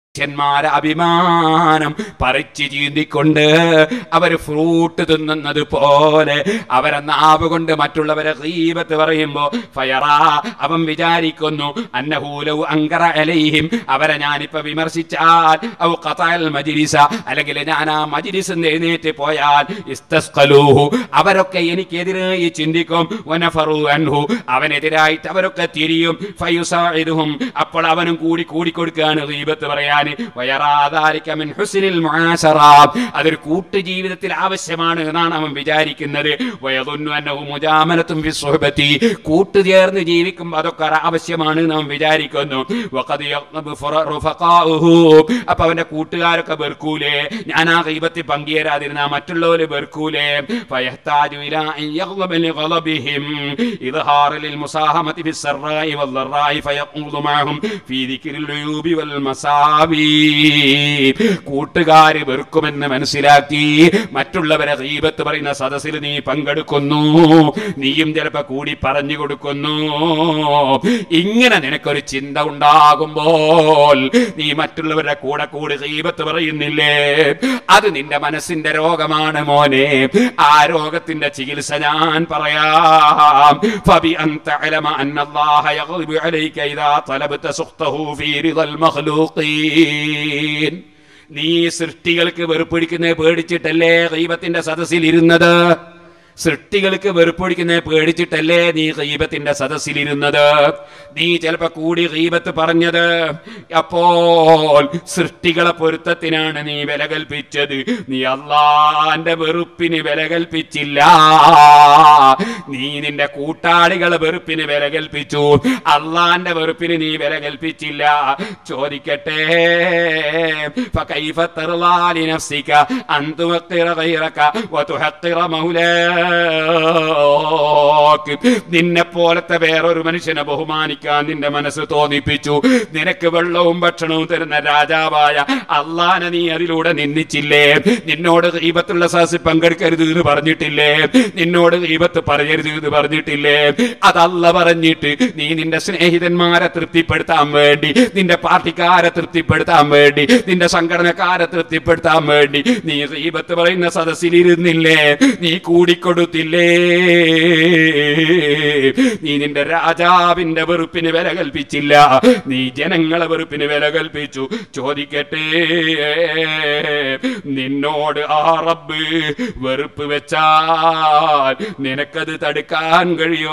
മനുഷ്യന്മാരെ അഭിമാനം പറിച്ചു ചീന്തിക്കൊണ്ട് അവർ ഫ്രൂട്ട് തിന്നുന്നത് പോലെ അവരെ നാവ് കൊണ്ട് മറ്റുള്ളവരെ ഗീബത്ത് പറയുമ്പോ ഫയറാ അവൻ വിചാരിക്കുന്നു അന്നഹൂലവും അങ്കറ അലൈഹിം അവരെ ഞാനിപ്പോ വിമർശിച്ചാൽ ഔ ഖതഅൽ മജ്ലിസ അല്ലെങ്കിൽ ഞാൻ ആ മജ്ലിസ് എഴുന്നേറ്റ് പോയാൽ ഇസ്തസ്ഖലൂഹു അവരൊക്കെ എനിക്കെതിരായി ചിന്തിക്കും വനഫറു അൻഹു അവനെതിരായിട്ട് അവരൊക്കെ തിരിയും ഫയുസാഇദുഹും അപ്പോൾ അവനും കൂടി കൂടി കൊടുക്കുകയാണ് ഗീബത്ത് പറയാൻ വയറാദാലിക മിൻ ഹുസ്നിൽ മുആശറ അതൊരു കൂട്ടു ജീവിതത്തിൽ ആവശ്യമാണ് എന്നാണ് അവൻ വിചാരിക്കുന്നത് വയദുന്നു അന്നഹു മുജാമലത്തും ഫി സുഹബത്തി കൂട്ടു ചേർന്ന് ജീവിക്കുമ്പോൾ അതൊക്കെ ആവശ്യമാണ് എന്ന് അവൻ വിചാരിക്കുന്നു വഖദ് യഖ്നബു ഫറ- റുഫഖാഉഹു അപ്പൊ അവന്റെ കൂട്ടുകാരൊക്കെ വെറുക്കൂലേ ഞാൻ ആ ഗീബത്തിൽ പങ്കുചേരാതിരുന്ന മറ്റുള്ളവര് വെറുക്കൂലേ ഫയഹ്താജു ഇലാ അൻ യഗ്ളബ ലിഗളബിഹിം ഇദ്ഹാറ ലിൽമുസാഹമതി ഫിസ്സറായി വദ്ദറായി ഫയഖൂദു മഅഹും ഫീ ദിക്രിൽ ഉയൂബി വൽ മസാബി കൂട്ടുകാര് വെറുക്കുമെന്ന് മനസ്സിലാക്കി മറ്റുള്ളവരെ ഗീബത്ത് പറയുന്ന സദസ്സിൽ നീ പങ്കെടുക്കുന്നു നീയും ചിലപ്പോ കൂടി പറഞ്ഞു കൊടുക്കുന്നു ഇങ്ങനെ നിനക്കൊരു ചിന്ത ഉണ്ടാകുമ്പോൾ നീ മറ്റുള്ളവരുടെ കൂടെ കൂടി ഗീബത്ത് പറയുന്നില്ലേ അത് നിന്റെ മനസ്സിന്റെ രോഗമാണ് മോനെ ആ രോഗത്തിന്റെ ചികിത്സ ഞാൻ പറയാം ഫബി അൻ തഅലമ അന്ന അല്ലാഹ യഗ്ളിബു അലൈക ഇദാ തലബത സുഖ്തഹു ഫീ റിദൽ മഖ്ലൂഖീൻ നീ സൃഷ്ടികൾക്ക് വെറുപ്പിടിക്കുന്നത് പേടിച്ചിട്ടല്ലേ ദൈവത്തിന്റെ സദസ്സിൽ ഇരുന്നത് സൃഷ്ടികൾക്ക് വെറുപ്പൊടിക്കുന്നത് പേടിച്ചിട്ടല്ലേ നീ ഗീബത്തിന്റെ സദസ്സിലിരുന്നത് നീ ചിലപ്പോ കൂടി ഗീബത്ത് പറഞ്ഞത് അപ്പോൾ സൃഷ്ടികളെ പൊരുത്തത്തിനാണ് നീ വില കൽപ്പിച്ചത് നീ അള്ളാന്റെ വെറുപ്പിന് വില കൽപ്പിച്ചില്ല നീ നിന്റെ കൂട്ടാളികളെ വെറുപ്പിന് വില കൽപ്പിച്ചു അള്ളാന്റെ വെറുപ്പിന് നീ വില കൽപ്പിച്ചില്ല ചോദിക്കട്ടെ فكيف ترضى لنفسك أن توقر غيرك وتحقر مولاك നിന്നെ പോലത്തെ വേറൊരു മനുഷ്യനെ ബഹുമാനിക്കാൻ നിന്റെ മനസ്സ് തോന്നിപ്പിച്ചു നിനക്ക് വെള്ളവും ഭക്ഷണവും തരുന്ന രാജാവായ അള്ളാനെ നീ അതിലൂടെ നിന്ദിച്ചില്ലേ നിന്നോട് ഈപത്തുള്ള സാസി പങ്കെടുക്കരുത് എന്ന് പറഞ്ഞിട്ടില്ലേ നിന്നോട് ഈപത്ത് പറയരുത് എന്ന് പറഞ്ഞിട്ടില്ലേ അതല്ല പറഞ്ഞിട്ട് നീ നിന്റെ സ്നേഹിതന്മാരെ തൃപ്തിപ്പെടുത്താൻ വേണ്ടി നിന്റെ പാർട്ടിക്കാരെ തൃപ്തിപ്പെടുത്താൻ വേണ്ടി നിന്റെ സംഘടനക്കാരെ തൃപ്തിപ്പെടുത്താൻ വേണ്ടി നീ ഈപത്ത് പറയുന്ന സദസ്സിലിരുന്നില്ലേ നീ കൂടിക്കൊടുത്തില്ലേ നീ നിന്റെ രാജാവിന്റെ വെറുപ്പിന് വില കൽപ്പിച്ചില്ല നീ ജനങ്ങളെ വെറുപ്പിന് വില കൽപ്പിച്ചു ചോദിക്കട്ടെ നിന്നോട് ആ റബ്ബ് വെറുപ്പ് വെച്ചാൽ നിനക്കത് തടുക്കാൻ കഴിയോ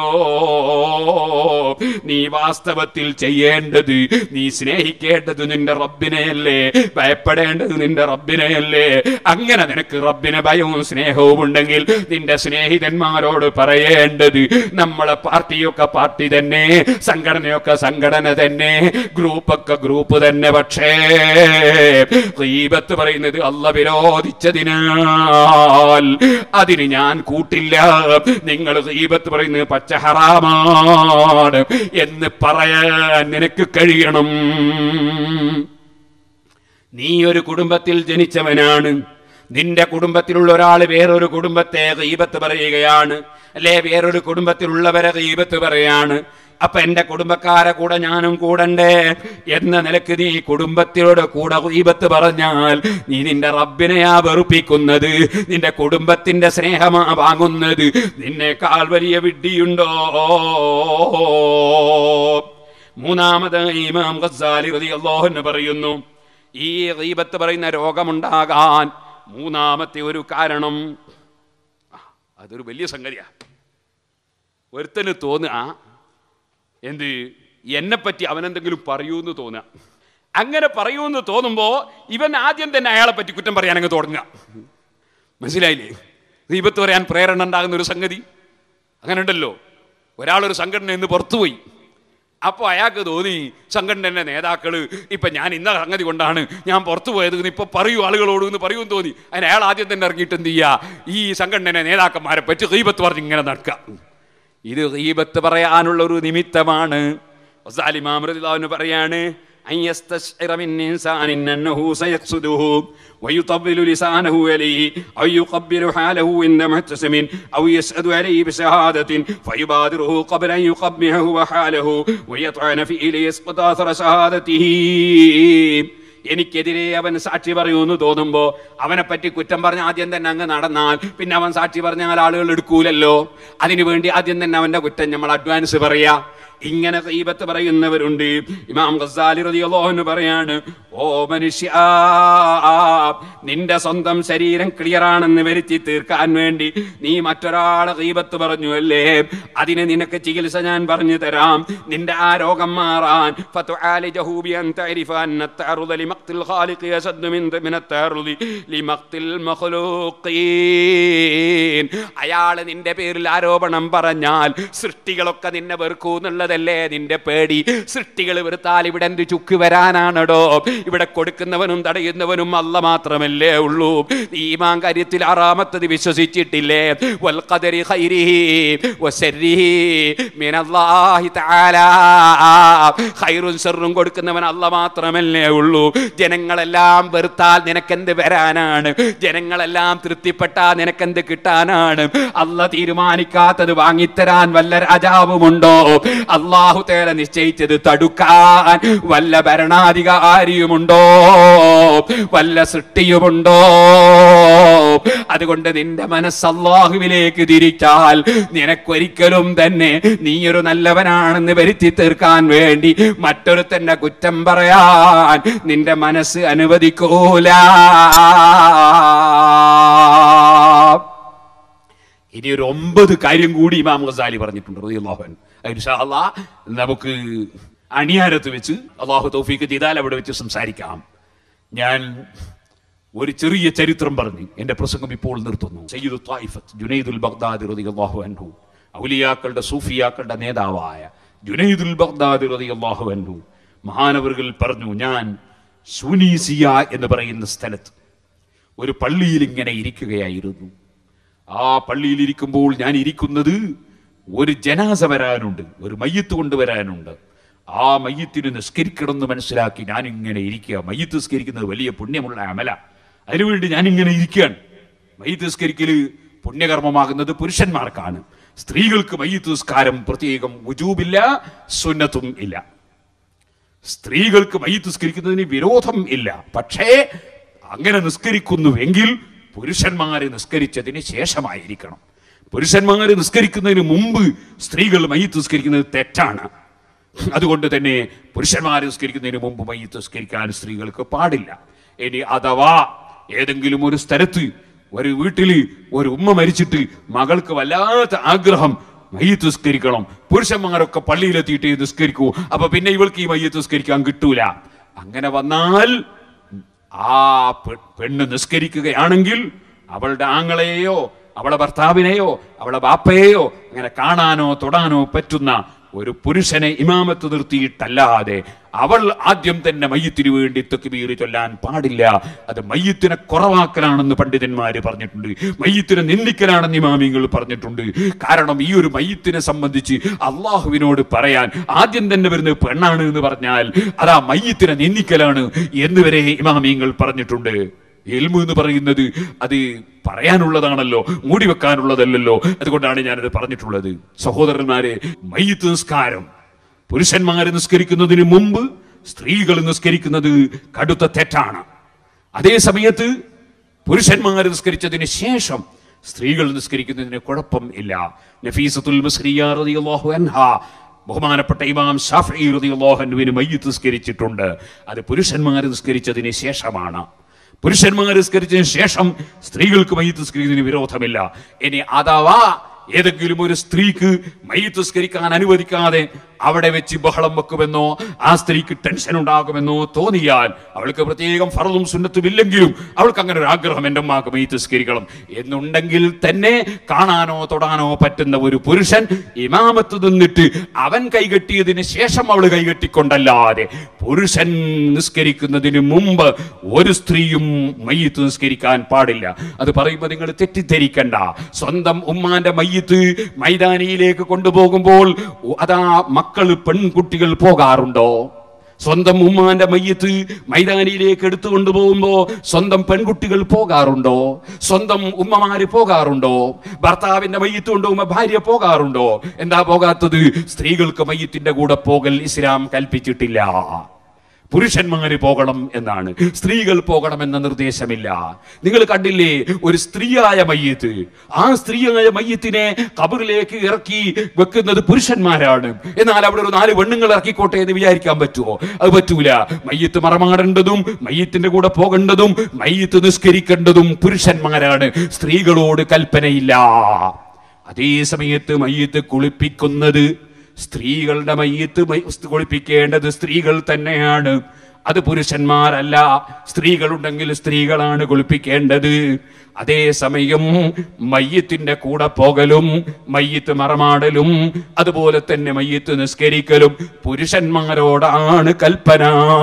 നീ വാസ്തവത്തിൽ ചെയ്യേണ്ടത് നീ സ്നേഹിക്കേണ്ടത് നിന്റെ റബ്ബിനെയല്ലേ ഭയപ്പെടേണ്ടത് നിന്റെ റബ്ബിനെയല്ലേ അങ്ങനെ നിനക്ക് റബ്ബിനെ ഭയവും സ്നേഹവും ഉണ്ടെങ്കിൽ നിന്റെ സ്നേഹിതന്മാരോട് പറയേണ്ടത് നമ്മളെ പാർട്ടിയൊക്കെ പാർട്ടി തന്നെ സംഘടനയൊക്കെ സംഘടന തന്നെ ഗ്രൂപ്പൊക്കെ ഗ്രൂപ്പ് തന്നെ പക്ഷേ ഗീബത്ത് പറയുന്നത് അല്ല വിരോധിച്ചതിനാൽ അതിന് ഞാൻ കൂട്ടില്ല നിങ്ങൾ ഗീബത്ത് പറയുന്നത് പച്ച ഹറാമാണ് എന്ന് പറയാൻ നിനക്ക് കഴിയണം നീ ഒരു കുടുംബത്തിൽ ജനിച്ചവനാണ് നിന്റെ കുടുംബത്തിലുള്ള ഒരാൾ വേറൊരു കുടുംബത്തെ ഗീബത്ത് പറയുകയാണ് അല്ലെ വേറൊരു കുടുംബത്തിലുള്ളവരെ ഗീബത്ത് പറയാണ് അപ്പൊ എന്റെ കുടുംബക്കാരെ കൂടെ ഞാനും കൂടണ്ടേ എന്ന നിലക്ക് നീ കുടുംബത്തിലൂടെ കൂടെ ഗീബത്ത് പറഞ്ഞാൽ നീ നിന്റെ റബ്ബിനെയാ വെറുപ്പിക്കുന്നത് നിന്റെ കുടുംബത്തിന്റെ സ്നേഹമാ വാങ്ങുന്നത് നിന്നേക്കാൾ വലിയ വിഡ്ഢിയുണ്ടോ മൂന്നാമത് ഇമാം ഖസാലി റളിയല്ലാഹു അൻഹു പറയുന്നു ഈ ഗീബത്ത് പറയുന്ന രോഗമുണ്ടാകാൻ മൂന്നാമത്തെ ഒരു കാരണം ആ, അതൊരു വലിയ സംഗതിയാ ഒരുത്തന് തോന്നുക എന്ത് എന്നെപ്പറ്റി അവനെന്തെങ്കിലും പറയൂന്ന് തോന്നുക അങ്ങനെ പറയൂന്ന് തോന്നുമ്പോ ഇവൻ ആദ്യം തന്നെ അയാളെ പറ്റി കുറ്റം പറയാൻ അങ്ങ് തുടങ്ങുക മനസ്സിലായില്ലേ ദീപത്ത് പറയാൻ പ്രേരണ ഉണ്ടാകുന്ന ഒരു സംഗതി അങ്ങനെ ഉണ്ടല്ലോ ഒരാളൊരു സംഘടന ഇന്ന് പുറത്തുപോയി അപ്പോൾ അയാൾക്ക് തോന്നി സംഘടനയുടെ നേതാക്കള് ഇപ്പൊ ഞാൻ ഇന്ന സംഗതി കൊണ്ടാണ് ഞാൻ പുറത്തു പോയത് എന്ന് ഇപ്പൊ പറയൂ ആളുകളോട് എന്ന് പറയൂന്ന് തോന്നി അതിന് അയാൾ ആദ്യം തന്നെ ഇറങ്ങിയിട്ട് എന്ത് ചെയ്യുക ഈ സംഘടന നേതാക്കന്മാരെ പറ്റി ഗീബത്ത് പറഞ്ഞ് ഇങ്ങനെ നടക്കുക ഇത് ഗീബത്ത് പറയാനുള്ള ഒരു നിമിത്തമാണ് ാമിന് പറയാണ് أن يستشعر من إنسان أنه سيقصده ويطبل لسانه عليه أو يقبل حاله عند معتصم أو يسعد عليه بشهادة فيبادره قبل أن يقبحه وحاله ويطعن فيه ليسقط أثر شهادته എനിക്കെതിരെ അവൻ സാക്ഷി പറയുമെന്ന് തോന്നുമ്പോ അവനെ പറ്റി കുറ്റം പറഞ്ഞ ആദ്യം തന്നെ അങ്ങ് നടന്നാൽ പിന്നെ അവൻ സാക്ഷി പറഞ്ഞാൽ ആളുകൾ എടുക്കൂലല്ലോ അതിനുവേണ്ടി ആദ്യം തന്നെ അവന്റെ കുറ്റം നമ്മൾ അഡ്വാൻസ് പറയാ ഇങ്ങനെ ഗീബത്ത് പറയുന്നവരുണ്ട് ഇമാം ഗസാലി റളിയല്ലാഹു അൻഹു പറയാണ് ഓ മനുഷ്യ നിന്റെ സ്വന്തം ശരീരം ക്ലിയർ ആണെന്ന് വരുത്തി തീർക്കാൻ വേണ്ടി നീ മറ്റൊരാളെ ഗീബത്ത് പറഞ്ഞു അല്ലേ അതിന് നിനക്ക് ചികിത്സ ഞാൻ പറഞ്ഞു തരാം നിന്റെ ആ രോഗം മാറാൻ ഫതുആലിജഹു ബിഅൻ തഅരിഫ അന്ന التعرض لمقت الخالق أشد من من التعرض لمقت المخلوقين അയാള് നിന്റെ പേരിൽ ആരോപണം പറഞ്ഞാൽ സൃഷ്ടികളൊക്കെ നിന്നെ വെറുക്കൂ എന്നുള്ളതല്ലേ നിന്റെ പേടി സൃഷ്ടികൾ വെറുത്താൽ ഇവിടെ എന്ത് ചുക്ക് വരാനാണടോ ഇവിടെ കൊടുക്കുന്നവനും തടയുന്നവനും അല്ല മാത്രമല്ലേ ഉള്ളൂ നീ ഈമാൻ കാര്യത്തിൽ ആറാമത്തത് വിശ്വസിച്ചിട്ടില്ലേ വൽ ഖദരി ഖൈരിഹി വശർരിഹി മിനല്ലാഹി തആല ഖൈറും ശർറും കൊടുക്കുന്നവൻ അല്ല മാത്രമല്ലേ ഉള്ളൂ ജനങ്ങളെല്ലാം വെറുത്താൽ നിനക്കെന്ത് വരാനാണ് ജനങ്ങളെല്ലാം തൃപ്തിപ്പെട്ടാൽ നിനക്കെന്ത് കിട്ടാനാണ് അല്ല തീരുമാനിക്കാത്തത് വാങ്ങിത്തരാൻ വല്ല രാജാവുമുണ്ടോ അള്ളാഹു തേല നിശ്ചയിച്ചത് തടുക്കാൻ വല്ല ഭരണാധികാരിയുമുണ്ടോ വല്ല സൃഷ്ടിയുമുണ്ടോ അതുകൊണ്ട് നിന്റെ മനസ്സ് അള്ളാഹുവിലേക്ക് തിരിച്ചാൽ നിനക്കൊരിക്കലും തന്നെ നീ ഒരു നല്ലവനാണെന്ന് വരുത്തി തീർക്കാൻ വേണ്ടി മറ്റൊരുത്തന്റെ കുറ്റം പറയാൻ നിന്റെ മനസ്സ് അനുവദിക്കൂല ഇനി ഒരു ഒമ്പത് കാര്യം കൂടി ഇമാം ഗസാലി പറഞ്ഞിട്ടുണ്ട് റളിയല്ലാഹു അൻഹു. അത് ഇൻഷാ അല്ലാഹ് നമുക്ക് അണിയാരത്ത് വെച്ച് അള്ളാഹു തൗഫീക്ക് ചെയ്താൽ അവിടെ വെച്ച് സംസാരിക്കാം ഞാൻ ഒരു ചെറിയ ചരിത്രം പറഞ്ഞ് എന്റെ പ്രസംഗം ഇപ്പോൾ നിർത്തുന്നു സയ്യിദ് ത്വായിഫത്ത് ജുനൈദുൽ ബഗ്ദാദി റളിയല്ലാഹു അൻഹു ഔലിയാക്കളുടെ സൂഫിയാക്കളുടെ നേതാവായ ജുനൈദുൽ ബഗ്ദാദി റളിയല്ലാഹു അൻഹു മഹാനവറുകൾ പറഞ്ഞു ഞാൻ സുനീസിയ എന്ന് പറയുന്ന സ്ഥലത്ത് ഒരു പള്ളിയിൽ ഇങ്ങനെ ഇരിക്കുകയായിരുന്നു ആ പള്ളിയിൽ ഇരിക്കുമ്പോൾ ഞാൻ ഇരിക്കുന്നത് ഒരു ജനാസ വരാനുണ്ട് ഒരു മയ്യത്ത് കൊണ്ടുവരാനുണ്ട് ആ മയ്യത്തിന് നിസ്കരിക്കണം എന്ന് മനസ്സിലാക്കി ഞാൻ ഇങ്ങനെ ഇരിക്കുക മയ്യത്ത് നിസ്കരിക്കുന്നത് വലിയ പുണ്യമുള്ള അമല അതിനുവേണ്ടി ഞാൻ ഇങ്ങനെ ഇരിക്കുകയാണ് മയ്യത്ത് നിസ്കരിക്കല് പുണ്യകർമ്മമാകുന്നത് പുരുഷന്മാർക്കാണ് സ്ത്രീകൾക്ക് മയ്യത്ത് നിസ്കാരം പ്രത്യേകം ഉജൂബില്ല സുന്നത്തും ഇല്ല സ്ത്രീകൾക്ക് മയ്യത്ത് നിസ്കരിക്കുന്നതിന് വിരോധം ഇല്ല പക്ഷേ അങ്ങനെ നിസ്കരിക്കുന്നുവെങ്കിൽ പുരുഷന്മാരെ നിസ്കരിച്ചതിന് ശേഷമായിരിക്കണം പുരുഷന്മാരെ നിസ്കരിക്കുന്നതിന് മുമ്പ് സ്ത്രീകൾ മയ്യത്ത് നിസ്കരിക്കുന്നത് തെറ്റാണ് അതുകൊണ്ട് തന്നെ പുരുഷന്മാരെ നിസ്കരിക്കുന്നതിന് മുമ്പ് മയ്യത്ത് നിസ്കരിക്കാൻ സ്ത്രീകൾക്ക് പാടില്ല ഇനി അഥവാ ഏതെങ്കിലും ഒരു സ്ഥലത്ത് ഒരു വീട്ടില് ഒരു ഉമ്മ മരിച്ചിട്ട് മകൾക്ക് വല്ലാത്ത ആഗ്രഹം മയ്യത്ത് നിസ്കരിക്കണം പുരുഷന്മാരൊക്കെ പള്ളിയിലെത്തിയിട്ട് നിസ്കരിക്കൂ അപ്പൊ പിന്നെ ഇവൾക്ക് ഈ മയ്യത്ത് നിസ്കരിക്കാൻ കിട്ടൂല അങ്ങനെ വന്നാൽ ആ പെ- പെണ്ണ് നിസ്കരിക്കുകയാണെങ്കിൽ അവളുടെ ആങ്ങളെയോ അവളെ ഭർത്താവിനെയോ അവളെ ബാപ്പയെയോ അങ്ങനെ കാണാനോ തൊടാനോ പറ്റുന്ന ഒരു പുരുഷനെ ഇമാമത്ത് നിർത്തിയിട്ടല്ലാതെ അവൾ ആദ്യം തന്നെ മയ്യത്തിന് വേണ്ടി തെക്കുബീർ ചൊല്ലാൻ പാടില്ല അത് മയ്യത്തിനെ കുറവാക്കലാണെന്ന് പണ്ഡിതന്മാര് പറഞ്ഞിട്ടുണ്ട് മയ്യത്തിനെ നിന്ദിക്കലാണെന്ന് ഇമാമിങ്ങൾ പറഞ്ഞിട്ടുണ്ട് കാരണം ഈ ഒരു മയ്യത്തിനെ സംബന്ധിച്ച് അള്ളാഹുവിനോട് പറയാൻ ആദ്യം തന്നെ വരുന്നത് പെണ്ണാണ് എന്ന് പറഞ്ഞാൽ അതാ മയ്യത്തിനെ നിന്ദിക്കലാണ് എന്ന് വരെ ഇമാമിങ്ങൾ പറഞ്ഞിട്ടുണ്ട് എൽമു എന്ന് പറയുന്നത് അത് പറയാനുള്ളതാണല്ലോ മൂടി വെക്കാനുള്ളതല്ലല്ലോ അതുകൊണ്ടാണ് ഞാനത് പറഞ്ഞിട്ടുള്ളത് സഹോദരന്മാരെ മയ്യത്ത് നിസ്കാരം പുരുഷന്മാരെ നിസ്കരിക്കുന്നതിന് മുമ്പ് സ്ത്രീകൾ നിസ്കരിക്കുന്നത് കടുത്ത തെറ്റാണ് അതേ സമയത്ത് പുരുഷന്മാർ നിസ്കരിച്ചതിന് ശേഷം സ്ത്രീകൾ നിസ്കരിക്കുന്നതിന് കുഴപ്പം ഇല്ല നഫീസത്തുൽ മിസ്രിയ റളിയല്ലാഹു അൻഹാ ബഹുമാനപ്പെട്ട ഇമാം ഷാഫി റളിയല്ലാഹു അൻഹുവിന് മയ്യത്ത് നിസ്കരിച്ചിട്ടുണ്ട് അത് പുരുഷന്മാർ നിസ്കരിച്ചതിന് ശേഷമാണ് പുരുഷന്മാർ നിസ്കരിച്ചതിന് ശേഷം സ്ത്രീകൾക്ക് മയ്യത്ത് നിസ്കരിക്കുന്നതിന് വിരോധമില്ല ഇനി അഥവാ ഏതെങ്കിലും ഒരു സ്ത്രീക്ക് മയ്യത്ത് നിസ്കരിക്കാൻ അനുവദിക്കാതെ അവിടെ വെച്ച് ബഹളം വെക്കുമെന്നോ ആ സ്ത്രീക്ക് ടെൻഷൻ ഉണ്ടാകുമെന്നോ തോന്നിയാൽ അവൾക്ക് പ്രത്യേകം ഫറലും സുന്നത്തും ഇല്ലെങ്കിലും അവൾക്ക് അങ്ങനെ ഒരു ആഗ്രഹം എൻ്റെ അമ്മക്ക് മയ്യത്ത് നിസ്കരിക്കണം എന്നുണ്ടെങ്കിൽ തന്നെ കാണാനോ തൊടാനോ പറ്റുന്ന ഒരു പുരുഷൻ ഇമാമത്ത് നിന്നിട്ട് അവൻ കൈകെട്ടിയതിന് ശേഷം അവൾ കൈകെട്ടിക്കൊണ്ടല്ലാതെ പുരുഷൻ നിസ്കരിക്കുന്നതിന് മുമ്പ് ഒരു സ്ത്രീയും മയ്യത്ത് നിസ്കരിക്കാൻ പാടില്ല അത് പറയുമ്പോൾ നിങ്ങൾ തെറ്റിദ്ധരിക്കണ്ട സ്വന്തം ഉമ്മാന്റെ മയ്യത്ത് മൈതാനിയിലേക്ക് കൊണ്ടുപോകുമ്പോൾ അതാ മക്കൾ പെൺകുട്ടികൾ പോകാറുണ്ടോ സ്വന്തം ഉമ്മാന്റെ മയ്യത്ത് മൈതാനിയിലേക്ക് എടുത്തു കൊണ്ടുപോകുമ്പോ സ്വന്തം പെൺകുട്ടികൾ പോകാറുണ്ടോ സ്വന്തം ഉമ്മമാര് പോകാറുണ്ടോ ഭർത്താവിന്റെ മയ്യത്ത് കൊണ്ടുപോകുമ്പോ ഭാര്യ പോകാറുണ്ടോ എന്താ പോകാത്തത് സ്ത്രീകൾക്ക് മയ്യത്തിന്റെ കൂടെ പോകൽ ഇസ്ലാം കൽപ്പിച്ചിട്ടില്ല പുരുഷന്മാര് പോകണം എന്നാണ് സ്ത്രീകൾ പോകണം എന്ന നിർദ്ദേശമില്ല നിങ്ങൾ കണ്ടില്ലേ ഒരു സ്ത്രീയായ മയ്യത്ത് ആ സ്ത്രീയായ മയ്യത്തിനെ കബറിലേക്ക് ഇറക്കി വെക്കുന്നത് പുരുഷന്മാരാണ് എന്നാൽ അവിടെ ഒരു നാല് പെണ്ണുങ്ങൾ ഇറക്കിക്കോട്ടെ എന്ന് വിചാരിക്കാൻ പറ്റുമോ അത് പറ്റൂല മയ്യത്ത് മറമാടേണ്ടതും മയ്യത്തിന്റെ കൂടെ പോകേണ്ടതും മയ്യത്ത് നിസ്കരിക്കേണ്ടതും പുരുഷന്മാരാണ് സ്ത്രീകളോട് കൽപ്പനയില്ല അതേ സമയത്ത് മയ്യത്ത് കുളിപ്പിക്കുന്നത് സ്ത്രീകളുടെ മയ്യത്ത് മയ്- കുളിപ്പിക്കേണ്ടത് സ്ത്രീകൾ തന്നെയാണ് അത് പുരുഷന്മാരല്ല സ്ത്രീകളുണ്ടെങ്കിൽ സ്ത്രീകളാണ് കുളിപ്പിക്കേണ്ടത് അതേ സമയം മയ്യത്തിന്റെ കൂടെ പോകലും മയ്യത്ത് മറമാടലും അതുപോലെ തന്നെ മയ്യത്ത് നിസ്കരിക്കലും പുരുഷന്മാരോടാണ് കൽപ്പന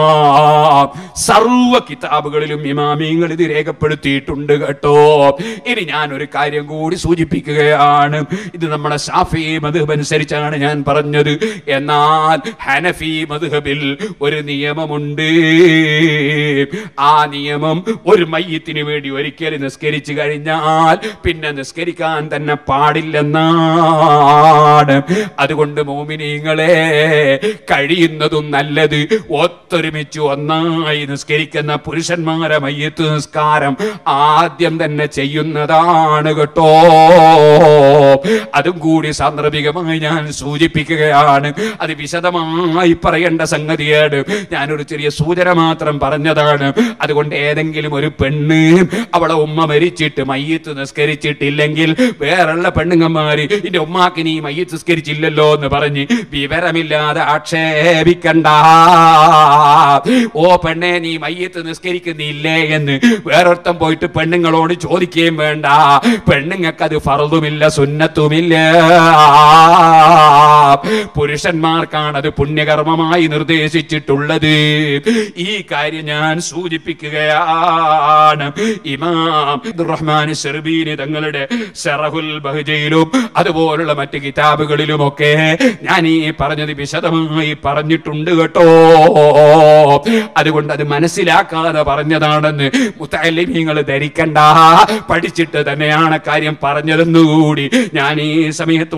സർവ കിതാബുകളിലും ഇമാമിങ്ങൾ ഇത് രേഖപ്പെടുത്തിയിട്ടുണ്ട് കേട്ടോ ഇനി ഞാൻ ഒരു കാര്യം കൂടി സൂചിപ്പിക്കുകയാണ് ഇത് നമ്മുടെ ഷാഫി മധുഹബ് അനുസരിച്ചാണ് ഞാൻ പറഞ്ഞത് എന്നാൽ ഹനഫി മധുഹബിൽ ഒരു നിയമമുണ്ട് ആ നിയമം ഒരു മയ്യത്തിന് വേണ്ടി ഒരിക്കൽ നിസ്കരിച്ചു കഴിഞ്ഞാൽ പിന്നെ നിസ്കരിക്കാൻ തന്നെ പാടില്ലെന്നാണ് അതുകൊണ്ട് മോമിനിങ്ങളെ കഴിയുന്നതും നല്ലത് ഒത്തൊരുമിച്ച് ഒന്നായി നിസ്കരിക്കുന്ന പുരുഷന്മാരെ മയ്യത്ത് നിസ്കാരം ആദ്യം തന്നെ ചെയ്യുന്നതാണ് കേട്ടോ അതും കൂടി സാന്ദർഭികമായി ഞാൻ സൂചിപ്പിക്കുകയാണ് അത് വിശദമായി പറയേണ്ട സംഗതിയാണ് ഞാനൊരു ചെറിയ സൂചന മാത്രം പറഞ്ഞതാണ് അതുകൊണ്ട് ഏതെങ്കിലും ഒരു പെണ്ണ് അവളെ ഉമ്മ മരിച്ചിട്ട് മയ്യത്ത് നിസ്കരിച്ചിട്ടില്ലെങ്കിൽ വേറുള്ള പെണ്ണുങ്ങന്മാര് എന്റെ ഉമ്മാക്ക് നീ മയ്യത്ത് നിസ്കരിച്ചില്ലല്ലോ എന്ന് പറഞ്ഞ് വിവരമില്ലാതെ ആക്ഷേപിക്കണ്ട ഓ പെണ്ണെ നീ മയ്യത്ത് നിസ്കരിക്കുന്നില്ലേ എന്ന് വേറൊരുത്തം പോയിട്ട് പെണ്ണുങ്ങളോട് ചോദിക്കുകയും വേണ്ട പെണ്ണുങ്ങൾക്ക് അത് ഫറതുമില്ല സുന്നത്തുമില്ല പുരുഷന്മാർക്കാണ് അത് പുണ്യകർമ്മമായി നിർദ്ദേശിച്ചിട്ടുള്ളത് ഈ കാര്യം ഞാൻ സൂചിപ്പിക്കുകയാണ് ഇമാം റഹ്മാൻ ഷെർബീന് തങ്ങളുടെ ഷറഹുൽ ബഹജയിലും അതുപോലുള്ള മറ്റ് കിതാബുകളിലുമൊക്കെ ഞാൻ ഈ പറഞ്ഞത് വിശദമായി പറഞ്ഞിട്ടുണ്ട് കേട്ടോ അതുകൊണ്ട് അത് മനസ്സിലാക്കാതെ പറഞ്ഞതാണെന്ന് മുത്തലിമീങ്ങൾ ധരിക്കണ്ട പഠിച്ചിട്ട് തന്നെയാണ് കാര്യം പറഞ്ഞതെന്നുകൂടി ഞാൻ ഈ സമയത്ത്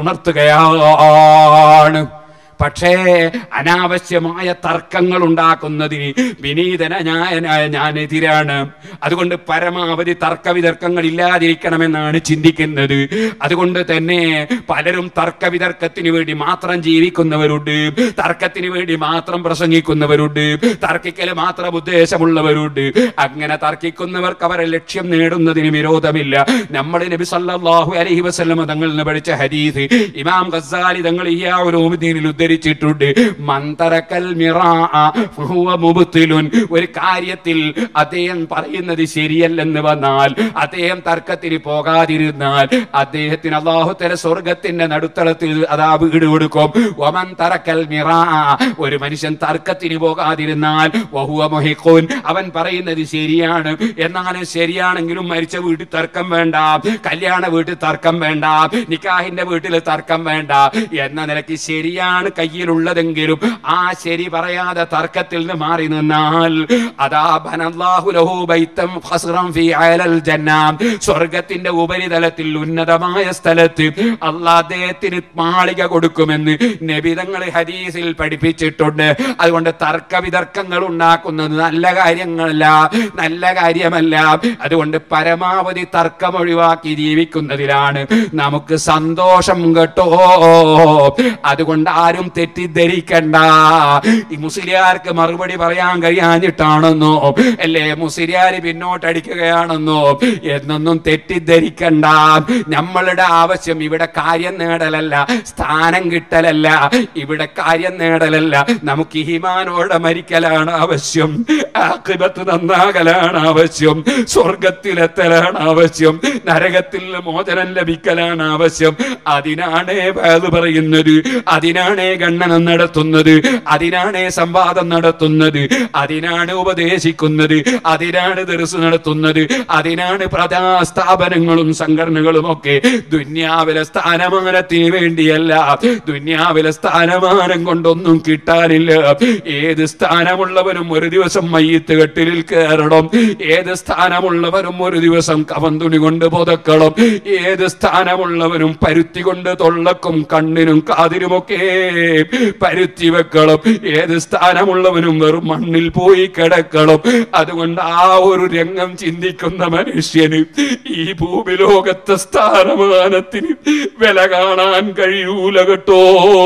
ഉണർത്തുകയാണ് പക്ഷേ അനാവശ്യമായ തർക്കങ്ങൾ ഉണ്ടാക്കുന്നതിന് വിനീതനായ ഞാൻ എതിരാണ് അതുകൊണ്ട് പരമാവധി തർക്ക വിതർക്കങ്ങൾ ഇല്ലാതിരിക്കണമെന്നാണ് ചിന്തിക്കുന്നത് അതുകൊണ്ട് തന്നെ പലരും തർക്ക വിതർക്കത്തിന് വേണ്ടി മാത്രം ജീവിക്കുന്നവരുണ്ട് തർക്കത്തിന് വേണ്ടി മാത്രം പ്രസംഗിക്കുന്നവരുണ്ട് തർക്കിക്കൽ മാത്രം ഉദ്ദേശമുള്ളവരുണ്ട് അങ്ങനെ തർക്കിക്കുന്നവർക്ക് അവരെ ലക്ഷ്യം നേടുന്നതിന് വിരോധമില്ല നമ്മൾ നബി സല്ലല്ലാഹു അലൈഹി വസല്ലമ തങ്ങളിൽ നിന്ന് പഠിച്ച ഹദീസ് ഇമാം ഗസാലി തങ്ങൾ ഈ ആ ഒരു ഉദ്ധരിച്ചിട്ടുണ്ട് മന്തറക്കൽ മിറാ ഫഹുവ മുബ്തിലുൻ ഒരു കാര്യത്തിൽ അദ്ദേഹം പറയുന്നത് ശരിയല്ലെന്ന് വന്നാൽ അദ്ദേഹം തർക്കത്തിന് പോകാതിരുന്നാൽ അദ്ദേഹത്തിന് അള്ളാഹു തല സ്വർഗത്തിന്റെ നടുത്തളത്തിൽ അതാ വീട് കൊടുക്കും ഒമൻ തറക്കൽ മിറാ ഒരു മനുഷ്യൻ തർക്കത്തിന് പോകാതിരുന്നാൽ വഹുവ മൊഹിഖൂൻ അവൻ പറയുന്നത് ശരിയാണ് എന്നാലും ശരിയാണെങ്കിലും മരിച്ച വീട്ടിൽ തർക്കം വേണ്ട കല്യാണ വീട്ടിൽ തർക്കം വേണ്ട നിക്കാഹിന്റെ വീട്ടിൽ തർക്കം വേണ്ട എന്ന നിലയ്ക്ക് ശരിയാണ് കയ്യിലുള്ളതെങ്കിലും ആ ശരി പറയാതെ തർക്കത്തിൽ നിന്ന് മാറി നിന്നാൽ അതാ ബനല്ലാഹു ലഹു ബൈത്തം ഖസ്റൻ ഫീ അലൽ ജന്ന സ്വർഗത്തിന്റെ ഉപരിതലത്തിൽ ഉന്നതമായ സ്ഥലത്ത് അള്ളാഹ് അദ്ദേഹത്തിന് മാളിക കൊടുക്കുമെന്ന് നബിതങ്ങൾ ഹദീസിൽ പഠിപ്പിച്ചിട്ടുണ്ട് അതുകൊണ്ട് തർക്ക വിതർക്കങ്ങൾ ഉണ്ടാക്കുന്നത് നല്ല കാര്യങ്ങളല്ല നല്ല കാര്യമല്ല അതുകൊണ്ട് പരമാവധി തർക്കം ഒഴിവാക്കി ജീവിക്കുന്നതിലാണ് നമുക്ക് സന്തോഷം കേട്ടോ അതുകൊണ്ട് ആരും തെറ്റിദ്ധരിക്കണ്ട ഈ മുസ്ലിയാർക്ക് മറുപടി പറയാൻ കഴിയാഞ്ഞിട്ടാണെന്നോ അല്ലേ മുസ്ലിയാര് പിന്നോട്ടടിക്കുകയാണെന്നോ എന്നൊന്നും തെറ്റിദ്ധരിക്കണ്ട നമ്മളുടെ ആവശ്യം ഇവിടെ കാര്യം നേടലല്ല സ്ഥാനം കിട്ടലല്ല ഇവിടെ കാര്യം നേടലല്ല നമുക്ക് ഹിമാനോടെ മരിക്കലാണ് ആവശ്യം ആഖിബത്ത് നന്നാകലാണ് ആവശ്യം സ്വർഗത്തിലെത്തലാണ് ആവശ്യം നരകത്തിൽ മോചനം ലഭിക്കലാണ് ആവശ്യം അതിനാണ് വേത് പറയുന്നത് അതിനാണ് ഗണ്ണനം നടത്തുന്നത് അതിനാണ് സംവാദം നടത്തുന്നത് അതിനാണ് ഉപദേശിക്കുന്നത് അതിനാണ് ദർസ് നടത്തുന്നത് അതിനാണ് പ്രധാ സ്ഥാപനങ്ങളും സംഘടനകളും ഒക്കെ ദുന്യാവിലെ സ്ഥാനമാനത്തിന് വേണ്ടിയല്ല ദുന്യാവിലെ സ്ഥാനമാനം കൊണ്ടൊന്നും കിട്ടാനില്ല ഏത് സ്ഥാനമുള്ളവരും ഒരു ദിവസം മയ്യത്ത് കെട്ടിലിൽ കയറണം ഏത് സ്ഥാനമുള്ളവരും ഒരു ദിവസം കവന്തുണി കൊണ്ട് പുതക്കണം ഏത് സ്ഥാനമുള്ളവരും പരുത്തി കൊണ്ട് തൊള്ളക്കും കണ്ണിനും കാതിനുമൊക്കെ പരുത്തി വെക്കണം ഏത് സ്ഥാനമുള്ളവനും വെറും മണ്ണിൽ പോയി കിടക്കണം അതുകൊണ്ട് ആ ഒരു രംഗം ചിന്തിക്കുന്ന മനുഷ്യന് ഈ ഭൂമിലോകത്തെ സ്ഥാനമാനത്തിന് വില കാണാൻ കഴിയൂല കേട്ടോ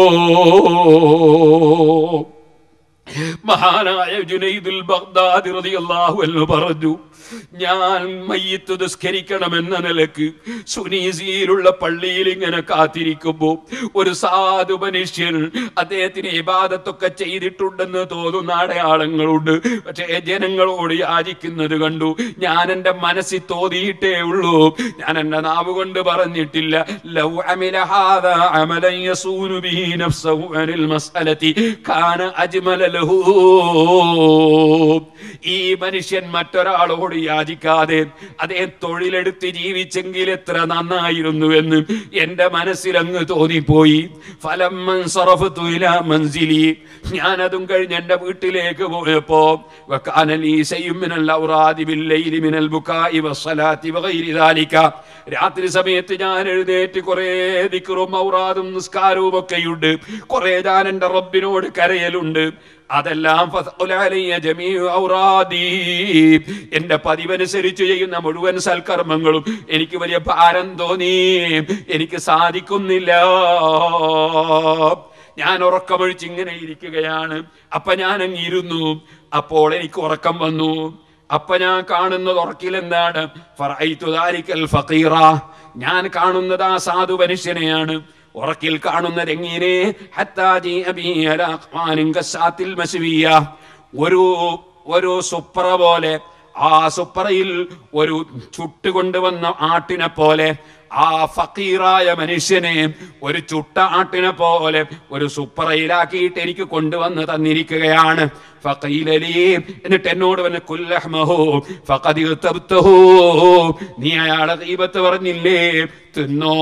മഹാനായ ജുനൈദുൽ ബഗ്ദാദി റളിയല്ലാഹു അൻഹു പറഞ്ഞു ഞാൻ മയ്യത്ത് നിസ്കരിക്കണമെന്ന നിലക്ക് സുനീസിയിലുള്ള പള്ളിയിൽ ഇങ്ങനെ കാത്തിരിക്കുമ്പോ ഒരു സാധു മനുഷ്യൻ അദ്ദേഹത്തിന് ഇബാദത്തൊക്കെ ചെയ്തിട്ടുണ്ടെന്ന് തോന്നുന്ന അടയാളങ്ങളുണ്ട് പക്ഷേ ജനങ്ങളോട് യാചിക്കുന്നത് കണ്ടു ഞാൻ എൻ്റെ മനസ്സിൽ തോന്നിയിട്ടേ ഉള്ളൂ ഞാൻ എൻ്റെ നാവ് കൊണ്ട് പറഞ്ഞിട്ടില്ല ലൗ അമില ഹാദാ അമലൻ യസൂനു ബിഹി നഫ്സഹു അനിൽ മസ്അലതി കാന അജ്മല ലഹു ഈ മനുഷ്യൻ മറ്റൊരാളോട് യാചിക്കാതെ അതേ തൊഴിലെടുത്ത് ജീവിച്ചെങ്കിൽ എത്ര നന്നായിരുന്നു എന്ന് എന്റെ മനസ്സിൽ അങ്ങ് തോന്നിപ്പോയി ഫലം മൻസറഫ്തു ഇലാ മൻസിലി ഞാനതും കഴിഞ്ഞ് എന്റെ വീട്ടിലേക്ക് പോയപ്പോ വക്കാനലി സയ്യും മിനൽ ഔറാദി ബില്ലൈലി മിനൽ ബുകാഇ വസ്സലാത്തി വഗൈരി ദാലിക രാത്രി സമയത്ത് ഞാൻ എഴുന്നേറ്റ് കുറെ ദിക്റും ഔറാദും നിസ്കാരവും ഒക്കെയുണ്ട് കുറെ ഞാൻ എന്റെ റബ്ബിനോട് കരയലുണ്ട് അതെല്ലാം ഫതഉലഅലയ്യ ജമീഉ ഔറാദി. എന്റെ പതിവനുസരിച്ച് ചെയ്യുന്ന മുഴുവൻ സൽക്കർമ്മങ്ങളും എനിക്ക് വലിയ ഭാരം തോന്നി എനിക്ക് സാധിക്കുന്നില്ല ഞാൻ ഉറക്കമൊഴിച്ച് ഇങ്ങനെ ഇരിക്കുകയാണ് അപ്പൊ ഞാൻ അങ്ങ് ഇരുന്നു അപ്പോൾ എനിക്ക് ഉറക്കം വന്നു അപ്പൊ ഞാൻ കാണുന്നത് ഉറക്കിൽ എന്താണ് ഫറഅയ്തു ദാലിക്കൽ ഫഖീറ ഞാൻ കാണുന്നത് ആ സാധു മനുഷ്യനെയാണ് ഉറക്കിൽ കാണുന്നത് എങ്ങനെ ഹത്താ ജീഅ ബി അലാ ഖ്വാനിൻ കസ്സാത്തിൽ മസ്വിയ ഒരു ഒരു സുപ്ര പോലെ ആ സുപ്രയിൽ ഒരു ചുട്ടുകൊണ്ടുവന്ന ആട്ടിനെ പോലെ ആ ഫക്കീറായ മനുഷ്യനെ ഒരു ചുട്ട ആട്ടിനെ പോലെ ഒരു സുപ്രയിലാക്കിയിട്ട് എനിക്ക് കൊണ്ടുവന്ന് തന്നിരിക്കുകയാണ് ഫഖീലലി എന്നിട്ട് എന്നോട് വന്ന് കുല്ലഹ്മഹു ഫഖദ് ഇഗ്തബ്തഹു നീ അയാളെ ഗീബത്ത് പറഞ്ഞില്ലേ തിന്നോ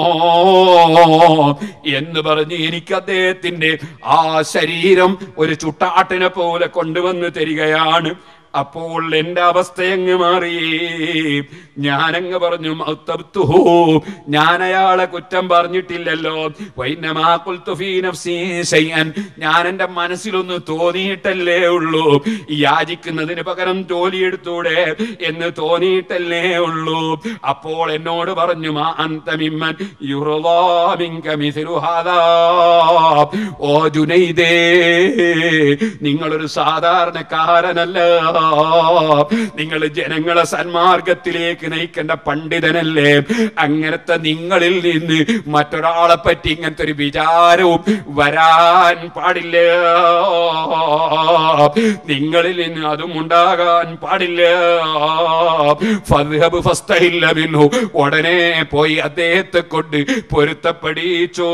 എന്ന് പറഞ്ഞ് എനിക്ക് അദ്ദേഹത്തിന്റെ ആ ശരീരം ഒരു ചുട്ടാട്ടിനെ പോലെ കൊണ്ടുവന്ന് തരികയാണ് അപ്പോൾ എന്റെ അവസ്ഥയങ്ങ് മാറി ഞാനങ്ങ് പറഞ്ഞു മൗത്തബ്തുഹു. ഞാൻ അയാളെ കുറ്റം പറഞ്ഞിട്ടില്ലല്ലോ വൈന്നമാ ഖുൽതു ഫീ നഫ്സി ശൈഅൻ. ഞാൻ എന്റെ മനസ്സിലൊന്ന് തോന്നിയിട്ടല്ലേ ഉള്ളൂ യാചിക്കുന്നതിന് പകരം ജോലിയെടുത്തൂടെ എന്ന് തോന്നിയിട്ടല്ലേ ഉള്ളൂ അപ്പോൾ എന്നോട് പറഞ്ഞു മാ അന്ത മിമ്മൻ യുർളാ മിൻക മിഥ്ലു ഹാദാ ഓ ജുനൈദേ നിങ്ങളൊരു സാധാരണക്കാരനല്ല നിങ്ങൾ ജനങ്ങളെ സന്മാർഗത്തിലേക്ക് നയിക്കേണ്ട പണ്ഡിതനല്ലേ അങ്ങനത്തെ നിങ്ങളിൽ നിന്ന് മറ്റൊരാളെ പറ്റി ഇങ്ങനത്തെ ഒരു വിചാരവും വരാൻ പാടില്ല നിങ്ങളിൽ നിന്ന് അതും ഉണ്ടാകാൻ പാടില്ല ഫദ്ഹബ് ഫസ്തഹില്ല മിൻഹു. ഉടനെ പോയി അദ്ദേഹത്തെ കൊണ്ട് പൊരുത്തപ്പെടിച്ചോ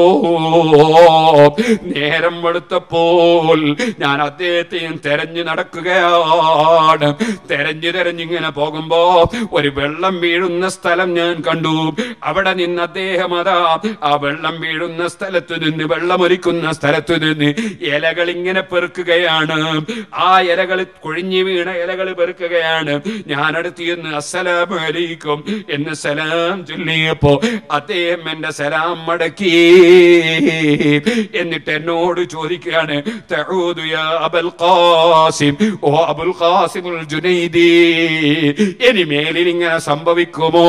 നേരം വെളുത്തപ്പോൾ ഞാൻ അദ്ദേഹത്തെയും തെരഞ്ഞു നടക്കുകയാണ് തെരഞ്ഞു തെരഞ്ഞിങ്ങനെ പോകുമ്പോ ഒരു വെള്ളം വീഴുന്ന സ്ഥലം ഞാൻ കണ്ടു അവിടെ നിന്ന് അദ്ദേഹം അതാ ആ വെള്ളം വീഴുന്ന സ്ഥലത്ത് നിന്ന് വെള്ളമൊലിക്കുന്ന സ്ഥലത്ത് നിന്ന് ഇലകൾ ഇങ്ങനെ പെറുക്കുകയാണ് ആ ഇലകൾ കൊഴിഞ്ഞു വീണ ഇലകൾ പെറുക്കുകയാണ് ഞാനടുത്ത് ചെന്ന് അസ്സലാമു അലൈക്കും എന്ന് സലാം ചൊല്ലിയപ്പോ അദ്ദേഹം എന്റെ സലാം മടക്കി എന്നിട്ട് എന്നോട് ചോദിക്കുകയാണ് തഊദു യാ അബൽ ഖാസിം ഓ അബുൽ ഖാസിമുൽ ജുനൈദി ഇനി മേലിൽ ഇങ്ങനെ സംഭവിക്കുമോ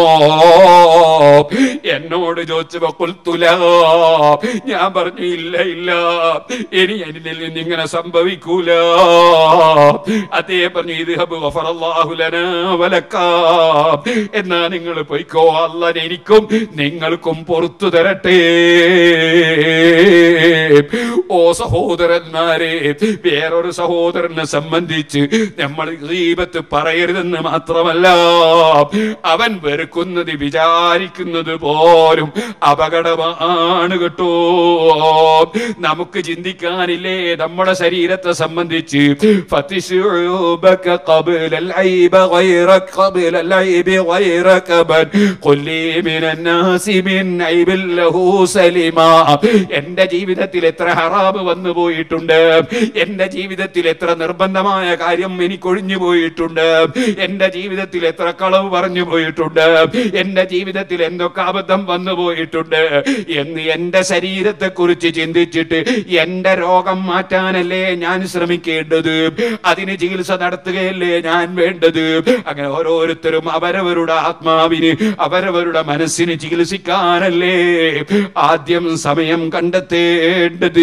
എന്നോട് ചോദിച്ചപ്പോ ഖുൽതു ലാ. ഞാൻ പറഞ്ഞു ഇല്ല ഇല്ല ഇനി എന്നിൽ നിന്ന് ഇങ്ങനെ സംഭവിക്കൂല അദ്ദേഹം പറഞ്ഞു ഇത് എന്നാ നിങ്ങൾ പോയിക്കോ അല്ല എനിക്കും നിങ്ങൾക്കും പുറത്തു തരട്ടെ ഓ സഹോദരന്മാരെ വേറൊരു സഹോദരനെ സംബന്ധിച്ച് നമ്മൾ ഗീബത്ത് പറയരുതെന്ന് മാത്രമല്ല അവൻ വെറുക്കുന്നത് വിചാരിക്കുന്നത് പോലും അപകടമാണ് കേട്ടോ നമുക്ക് ചിന്തിക്കാനില്ലേ നമ്മുടെ ശരീരത്തെ സംബന്ധിച്ച് ഫതിശുബക قبل العيب غيرك قبل العيب غيرك بل قل لي من الناس من عيب له سلما എന്റെ ജീവിതത്തിൽ എത്ര ഹറാബ് വന്നു പോയിട്ടുണ്ട് എന്റെ ജീവിതത്തിൽ എത്ര നിർബന്ധമായ ഹറാമായ കാര്യം എനിക്കൊഴിഞ്ഞു പോയിട്ടുണ്ട് എന്റെ ജീവിതത്തിൽ എത്ര കളവ് പറഞ്ഞു പോയിട്ടുണ്ട് എന്റെ ജീവിതത്തിൽ എന്തൊക്കെ അബദ്ധം വന്നു പോയിട്ടുണ്ട് എന്ന് എന്റെ ശരീരത്തെ കുറിച്ച് ചിന്തിച്ചിട്ട് എന്റെ രോഗം മാറ്റാനല്ലേ ഞാൻ ശ്രമിക്കേണ്ടത് അതിന് ചികിത്സ നടത്തുകയല്ലേ ഞാൻ വേണ്ടത് അങ്ങനെ ഓരോരുത്തരും അവരവരുടെ ആത്മാവിന് അവരവരുടെ മനസ്സിന് ചികിത്സിക്കാനല്ലേ ആദ്യം സമയം കണ്ടെത്തേണ്ടത്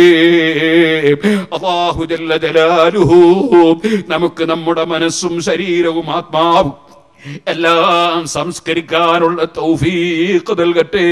അള്ളാഹു ജല്ല ജലാലുഹു നമുക്ക് നമ്മുടെ മനസ്സും ശരീരവും ആത്മാവും എല്ലാം സംസ്കരിക്കാനുള്ള തൗഫീഖ് നൽകട്ടെ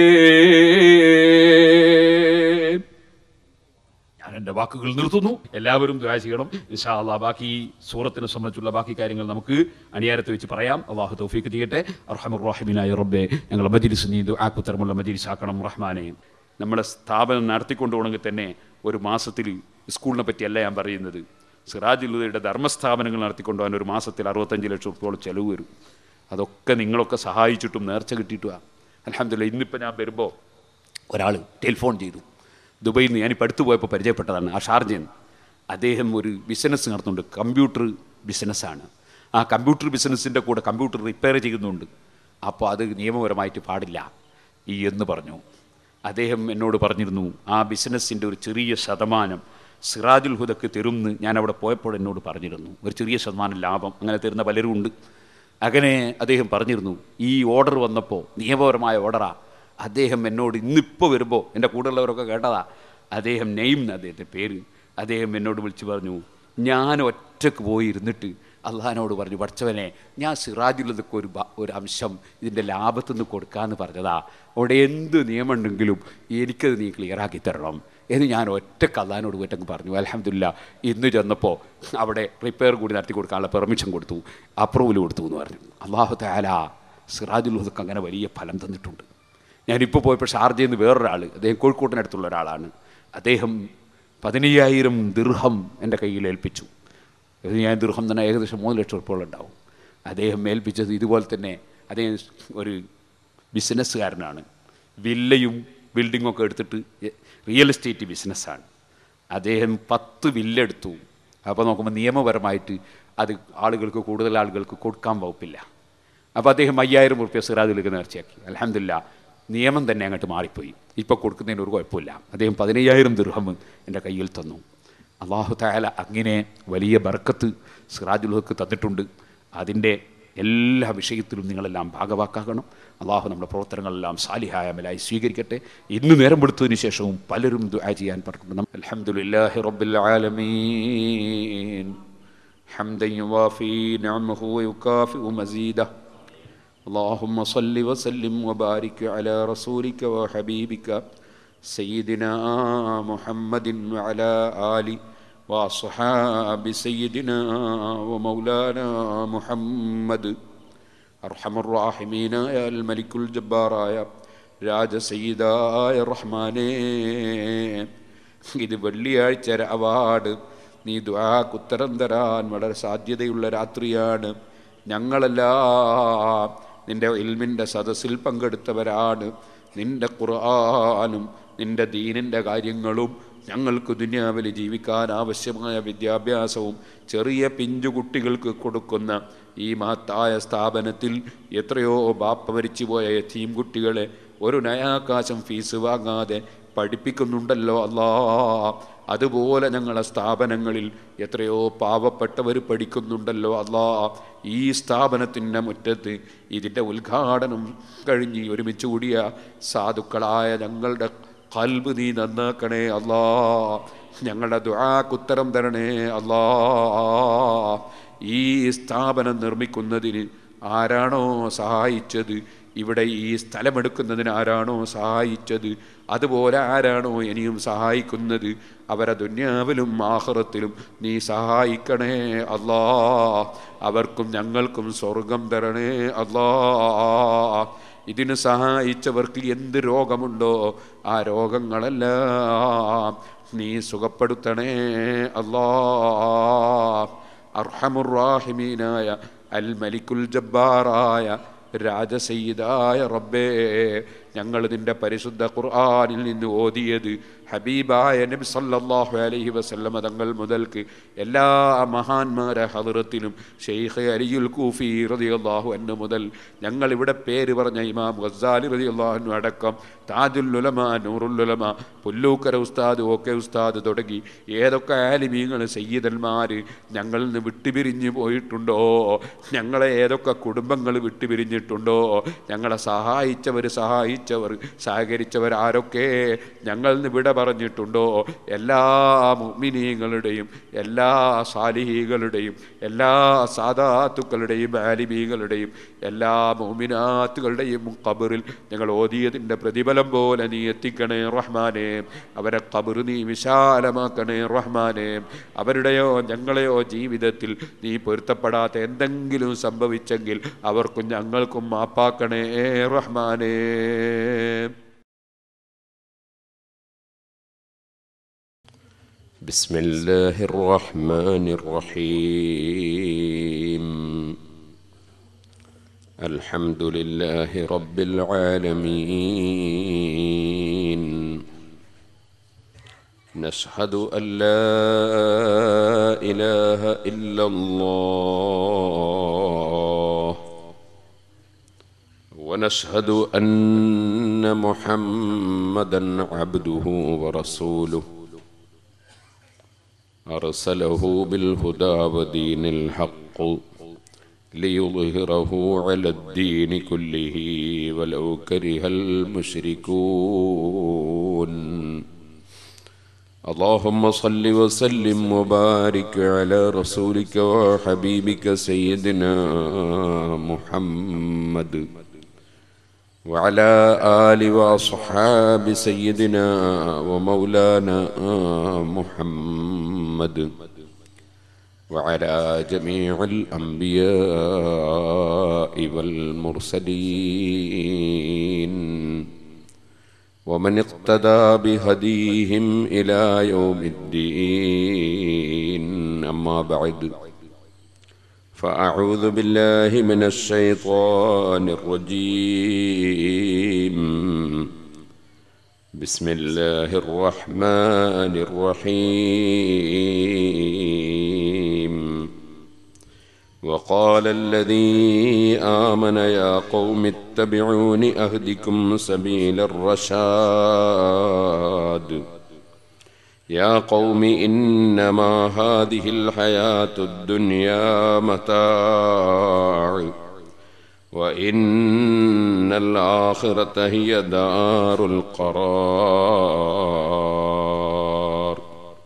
ഞാൻ എൻ്റെ വാക്കുകൾ നിർത്തുന്നു എല്ലാവരും ദ്വാ ചെയ്യണം ഇൻഷാ അള്ളാഹ് ബാക്കി ഈ സൂറത്തിനെ സംബന്ധിച്ചുള്ള ബാക്കി കാര്യങ്ങൾ നമുക്ക് അണിയാരത്ത് വെച്ച് പറയാം അള്ളാഹു തൗഫീഖ് ചെയ്യട്ടെ അർഹമുറാഹിമിനായ റബ്ബെ ഞങ്ങൾ മജിലിസ് നീ ആക്കുത്തരമുള്ള മജിലിസ് ആക്കണം റഹ്മാനെ നമ്മുടെ സ്ഥാപനം നടത്തിക്കൊണ്ടു പോകണമെങ്കിൽ തന്നെ ഒരു മാസത്തിൽ സ്കൂളിനെ പറ്റിയല്ല ഞാൻ പറയുന്നത് സിറാജുലുദയുടെ ധർമ്മസ്ഥാപനങ്ങൾ നടത്തിക്കൊണ്ടുപോകാൻ ഒരു മാസത്തിൽ അറുപത്തഞ്ച് ലക്ഷം റുപ്യോളം ചെലവ് വരും അതൊക്കെ നിങ്ങളൊക്കെ സഹായിച്ചിട്ടും നേർച്ച കിട്ടിയിട്ടുമാണ് അലഹമില്ല ഇന്നിപ്പോൾ ഞാൻ വരുമ്പോൾ ഒരാൾ ടെലിഫോൺ ചെയ്തു ദുബൈയിൽ നിന്ന് ഞാനിപ്പോൾ അടുത്ത് പോയപ്പോൾ പരിചയപ്പെട്ടതാണ് ആ ഷാർജയിൽ നിന്ന് അദ്ദേഹം ഒരു ബിസിനസ് നടത്തുന്നുണ്ട് കമ്പ്യൂട്ടർ ബിസിനസ്സാണ് ആ കമ്പ്യൂട്ടർ ബിസിനസ്സിൻ്റെ കൂടെ കമ്പ്യൂട്ടർ റിപ്പയർ ചെയ്യുന്നുണ്ട് അപ്പോൾ അത് നിയമപരമായിട്ട് പാടില്ല ഈ എന്ന് പറഞ്ഞു അദ്ദേഹം എന്നോട് പറഞ്ഞിരുന്നു ആ ബിസിനസ്സിൻ്റെ ഒരു ചെറിയ ശതമാനം സിറാജുൽ ഹുദക്ക് തരുമെന്ന് ഞാൻ അവിടെ പോയപ്പോൾ എന്നോട് പറഞ്ഞിരുന്നു ഒരു ചെറിയ ശതമാനം ലാഭം അങ്ങനെ തരുന്ന പലരും ഉണ്ട് അങ്ങനെ അദ്ദേഹം പറഞ്ഞിരുന്നു ഈ ഓർഡർ വന്നപ്പോൾ നിയമപരമായ ഓർഡറാ അദ്ദേഹം എന്നോട് ഇന്നിപ്പോൾ വരുമ്പോൾ എൻ്റെ കൂടെയുള്ളവരൊക്കെ കേട്ടതാ അദ്ദേഹം നെയ്ം എന്ന് അദ്ദേഹത്തെ പേര് അദ്ദേഹം എന്നോട് വിളിച്ചു പറഞ്ഞു ഞാൻ ഒറ്റക്ക് പോയി ഇരുന്നിട്ട് അള്ളഹാനോട് പറഞ്ഞു പഠിച്ചവനെ ഞാൻ സിറാജുള്ളതൊക്കെ ഒരു ബ- ഒരു അംശം ഇതിൻ്റെ ലാഭത്തിൽ നിന്ന് കൊടുക്കാമെന്ന് പറഞ്ഞതാ അവിടെ എന്ത് നിയമം ഉണ്ടെങ്കിലും എനിക്കത് നീ ക്ലിയറാക്കി തരണം എന്ന് ഞാൻ ഒറ്റക്ക് അള്ളഹാനോട് പോയിട്ടങ്ങ് പറഞ്ഞു അലഹമില്ല ഇന്ന് ചെന്നപ്പോൾ അവിടെ റിപ്പയർ കൂടി നടത്തി കൊടുക്കാനുള്ള പെർമിഷൻ കൊടുത്തു അപ്രൂവൽ കൊടുത്തു എന്ന് പറഞ്ഞു അള്ളാഹു താല സിറാജുൽ ഹുദക്ക് അങ്ങനെ വലിയ ഫലം തന്നിട്ടുണ്ട് ഞാനിപ്പോൾ പോയപ്പോൾ ഷാർജയിൽ നിന്ന് വേറൊരാൾ അദ്ദേഹം കോഴിക്കോട്ടിനടുത്തുള്ള ഒരാളാണ് അദ്ദേഹം പതിനയ്യായിരം ദീർഘം എൻ്റെ കയ്യിൽ ഏൽപ്പിച്ചു പതിനയ്യായിരം ദീർഘം തന്നെ ഏകദേശം മൂന്ന് ലക്ഷം ഉറുപ്പോളം ഉണ്ടാവും അദ്ദേഹം ഏൽപ്പിച്ചത് ഇതുപോലെ തന്നെ അദ്ദേഹം ഒരു ബിസിനസ്സുകാരനാണ് വില്ലയും ബിൽഡിങ്ങും ഒക്കെ എടുത്തിട്ട് റിയൽ എസ്റ്റേറ്റ് ബിസിനസ്സാണ് അദ്ദേഹം പത്ത് വില്ലെടുത്തു അപ്പോൾ നോക്കുമ്പോൾ നിയമപരമായിട്ട് അത് ആളുകൾക്ക് കൂടുതൽ ആളുകൾക്ക് കൊടുക്കാൻ വകുപ്പില്ല അപ്പോൾ അദ്ദേഹം അയ്യായിരം റുപ്യ സിറാദിലേക്ക് നേർച്ചയാക്കി അലഹമില്ല നിയമം തന്നെ അങ്ങോട്ട് മാറിപ്പോയി ഇപ്പോൾ കൊടുക്കുന്നതിന് ഒരു കുഴപ്പമില്ല അദ്ദേഹം പതിനയ്യായിരം ദീർഘം എൻ്റെ കയ്യിൽ തന്നു അള്ളാഹു താല അങ്ങനെ വലിയ ബർക്കത്ത് സിറാജുൽഹക്ക് തന്നിട്ടുണ്ട് അതിൻ്റെ എല്ലാ വിഷയത്തിലും നിങ്ങളെല്ലാം ഭാഗവാക്കാകണം അള്ളാഹു നമ്മുടെ പ്രവർത്തനങ്ങളെല്ലാം സാലിഹായ മലായി സ്വീകരിക്കട്ടെ ഇന്ന് നേരം കൊടുത്തതിന് ശേഷവും പലരും ദുആ ചെയ്യാൻ പറഞ്ഞിട്ടുണ്ട് അൽഹംദുലില്ലാഹി റബ്ബിൽ ആലമീൻ حمدا يوافي نعمه ويكافئ مزيده اللهم صل وسلم وبارك على رسولك وحبيبك سيدنا محمد وعلى آل وأصحاب سيدنا ومولانا محمد أرحم الراحمين يا الملك الجبار يا രാജസയ്യിദായ റഹ്മാനേ ഇത് വെള്ളിയാഴ്ച അവാർഡ് നീ ദ്വാക്ക് ഉത്തരം തരാൻ വളരെ സാധ്യതയുള്ള രാത്രിയാണ് ഞങ്ങളെല്ലാം നിന്റെ ഇൽമിൻ്റെ സദസ്സിൽ പങ്കെടുത്തവരാണ് നിന്റെ ഖുർആാനും നിന്റെ ദീനിൻ്റെ കാര്യങ്ങളും ഞങ്ങൾക്ക് ദുനിയാവിൽ ജീവിക്കാൻ ആവശ്യമായ വിദ്യാഭ്യാസവും ചെറിയ പിഞ്ചു കുട്ടികൾക്ക് കൊടുക്കുന്ന ഈ മഹത്തായ സ്ഥാപനത്തിൽ എത്രയോ ബാപ്പ മരിച്ചുപോയ യത്തീം കുട്ടികളെ ഒരു നയാകാശം ഫീസ് വാങ്ങാതെ പഠിപ്പിക്കുന്നുണ്ടല്ലോ അല്ലാ അതുപോലെ ഞങ്ങളെ സ്ഥാപനങ്ങളിൽ എത്രയോ പാവപ്പെട്ടവർ പഠിക്കുന്നുണ്ടല്ലോ അല്ലാ ഈ സ്ഥാപനത്തിൻ്റെ മുറ്റത്ത് ഇതിൻ്റെ ഉദ്ഘാടനം കഴിഞ്ഞ് ഒരുമിച്ച് കൂടിയ സാധുക്കളായ ഞങ്ങളുടെ കൽബ് നീ നന്നാക്കണേ അല്ലാ ഞങ്ങളുടെ ദുആക്കുത്തരം തരണേ അല്ലാ ഈ സ്ഥാപനം നിർമ്മിക്കുന്നതിന് ആരാണോ സഹായിച്ചത് ഇവിടെ ഈ സ്ഥലമെടുക്കുന്നതിന് ആരാണോ സഹായിച്ചത് അതുപോലെ ആരാണോ ഇനിയും സഹായിക്കുന്നത് അവരെ ദുന്യാവിലും ആഹ്റത്തിലും നീ സഹായിക്കണേ അല്ലാ അവർക്കും ഞങ്ങൾക്കും സ്വർഗം തരണേ അല്ലാ ഇതിന് സഹായിച്ചവർക്ക് എന്ത് രോഗമുണ്ടോ ആ രോഗങ്ങളെല്ലാം നീ സുഖപ്പെടുത്തണേ അല്ലാ അർഹമുറാഹിമീനായ അൽ മലിക്കുൽ ജബ്ബാറായ രാജസയ്യിദായ റബ്ബേ ഞങ്ങൾ നിന്റെ പരിശുദ്ധ ഖുർആനിൽ നിന്ന് ഓതിയത് ഹബീബായ നബി സല്ലല്ലാഹു അലൈഹി വസല്ലമ തങ്ങൾ മുതൽക്ക് എല്ലാ മഹാന്മാരെ ഹദറത്തിലും ഷെയ്ഖ് അലിയുൽ കൂഫി റളിയല്ലാഹു അൻഹു മുതൽ ഞങ്ങൾ ഇവിടെ പേര് പറഞ്ഞ ഇമാം ഗസാലി റളിയല്ലാഹു അൻഹു അടക്കം താജുൽ ഉലമ നൂറുൽ ഉലമ പുല്ലൂക്കര ഉസ്താദ് ഓക്കെ ഉസ്താദ് തുടങ്ങി ഏതൊക്കെ ആലിമീങ്ങൾ സയ്യിദന്മാർ ഞങ്ങളിൽ നിന്ന് വിട്ടുപിരിഞ്ഞു പോയിട്ടുണ്ടോ ഞങ്ങളെ ഏതൊക്കെ കുടുംബങ്ങൾ വിട്ടുപിരിഞ്ഞിട്ടുണ്ടോ ഞങ്ങളെ സഹായിച്ചവർ സഹായിച്ചവർ സഹകരിച്ചവർ ആരൊക്കെ ഞങ്ങളിൽ നിന്ന് വിട പറഞ്ഞിട്ടുണ്ടോ എല്ലാ മുഅ്മിനീങ്ങളുടെയും എല്ലാ സാലിഹീകളുടെയും എല്ലാ സാദാത്തുക്കളുടെയും ആലിമീകളുടെയും എല്ലാ മുഅ്മിനാത്തുകളുടെയും ഖബറിൽ ഞങ്ങൾ ഓതിയതിൻ്റെ പ്രതിഫലം പോലെ നീ എത്തിക്കണേ റഹ്മാനെ അവരെ ഖബർ നീ വിശാലമാക്കണേ റഹ്മാനെ അവരുടെയോ ഞങ്ങളെയോ ജീവിതത്തിൽ നീ പൊരുത്തപ്പെടാത്ത എന്തെങ്കിലും സംഭവിച്ചെങ്കിൽ അവർക്കും ഞങ്ങൾക്കും മാപ്പാക്കണേ റഹ്മാനേ بسم الله الرحمن الرحيم الحمد لله رب العالمين نشهد أن لا إله إلا الله ونشهد أن محمدا عبده ورسوله أرسله بالهدى ودين الحق ليظهره على الدين كله ولو كره المشركون اللهم صل وسلم وبارك على رسولك وحبيبك سيدنا محمد وعلى آل وأصحاب سيدنا ومولانا محمد وعلى جميع الأنبياء والمرسلين ومن اقتدى بهديهم إلى يوم الدين أما بعد فأعوذ بالله من الشيطان الرجيم بسم الله الرحمن الرحيم وقال الذي آمن يا قوم اتبعون أهدكم سبيل الرشاد يا قوم إنما هذه الحياة الدنيا متاع وإن الآخرة هي دار القرار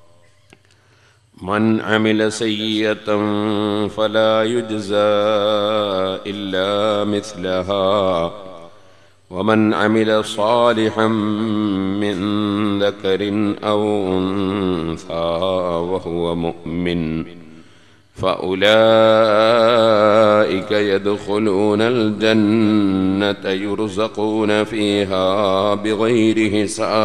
من عمل سيئة فلا يجزى إلا مثلها ومن عمل صالحا من ذكر أو أنثى وهو مؤمن فأولئك يدخلون الجنة يرزقون فيها بغير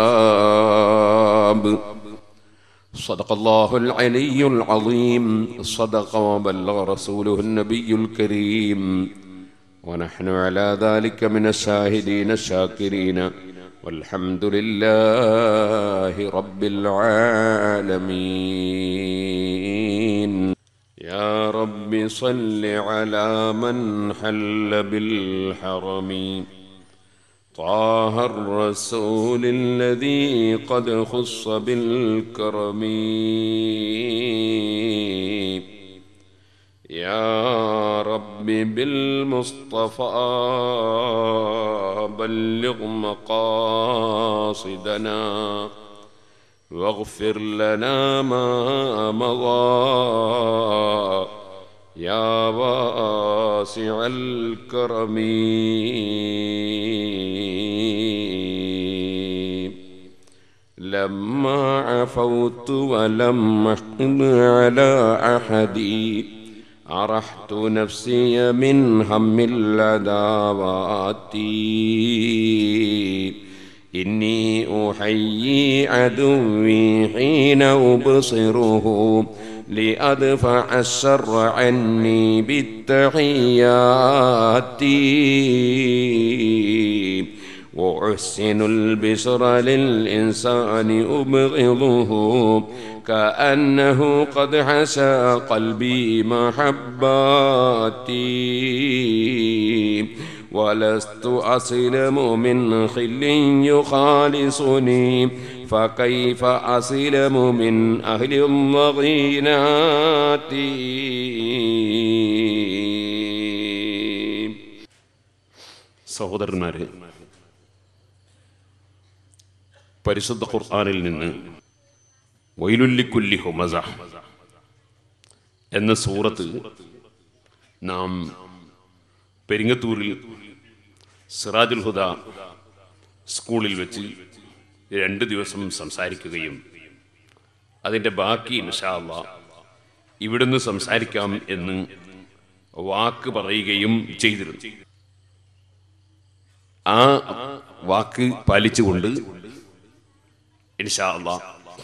حساب صدق الله العلي العظيم صدق وبلغ رسوله النبي الكريم ونحن على ذلك من الشاهدين الشاكرين والحمد لله رب العالمين يا رب صل على من حل بالحرم طه الرسول الذي قد خص بالكرم يا رب بالمصطفى بلغ مقاصدنا واغفر لنا ما مضى يا واسع الكرم لما عفوت ولم أحقد على أحد عرحت نفسي من هم العداوات إني أحيي عدوي حين أبصره لأدفع الشر عني بالتحيات وأحسن البشر للإنسان أبغضه كأنه قد حشى قلبي محباتي ولست أسلم من خل يخالصني فكيف أسلم من أهل الضغينات സഹോദരന്മാരെ പരിശുദ്ധ ഖുർആനിൽ നിന്ന് വൈലുല്ലിക്കുല്ലി ഹുമസ എന്ന സൂറത്ത് നാം പെരിങ്ങത്തൂരിൽ സിറാജുൽ ഹുദ സ്കൂളിൽ വെച്ച് രണ്ട് ദിവസം സംസാരിക്കുകയും അതിൻ്റെ ബാക്കി ഇൻഷാല്ല ഇവിടുന്ന് സംസാരിക്കാം എന്ന് വാക്ക് പറയുകയും ചെയ്തിരുന്നു ആ വാക്ക് പാലിച്ചുകൊണ്ട് ഇൻഷാ അള്ളാ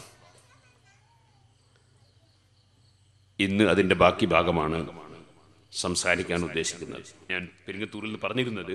ഇന്ന് അതിൻ്റെ ബാക്കി ഭാഗമാണ് സംസാരിക്കാൻ ഉദ്ദേശിക്കുന്നത് ഞാൻ പെരിങ്ങത്തൂരിൽ പറഞ്ഞിരുന്നത്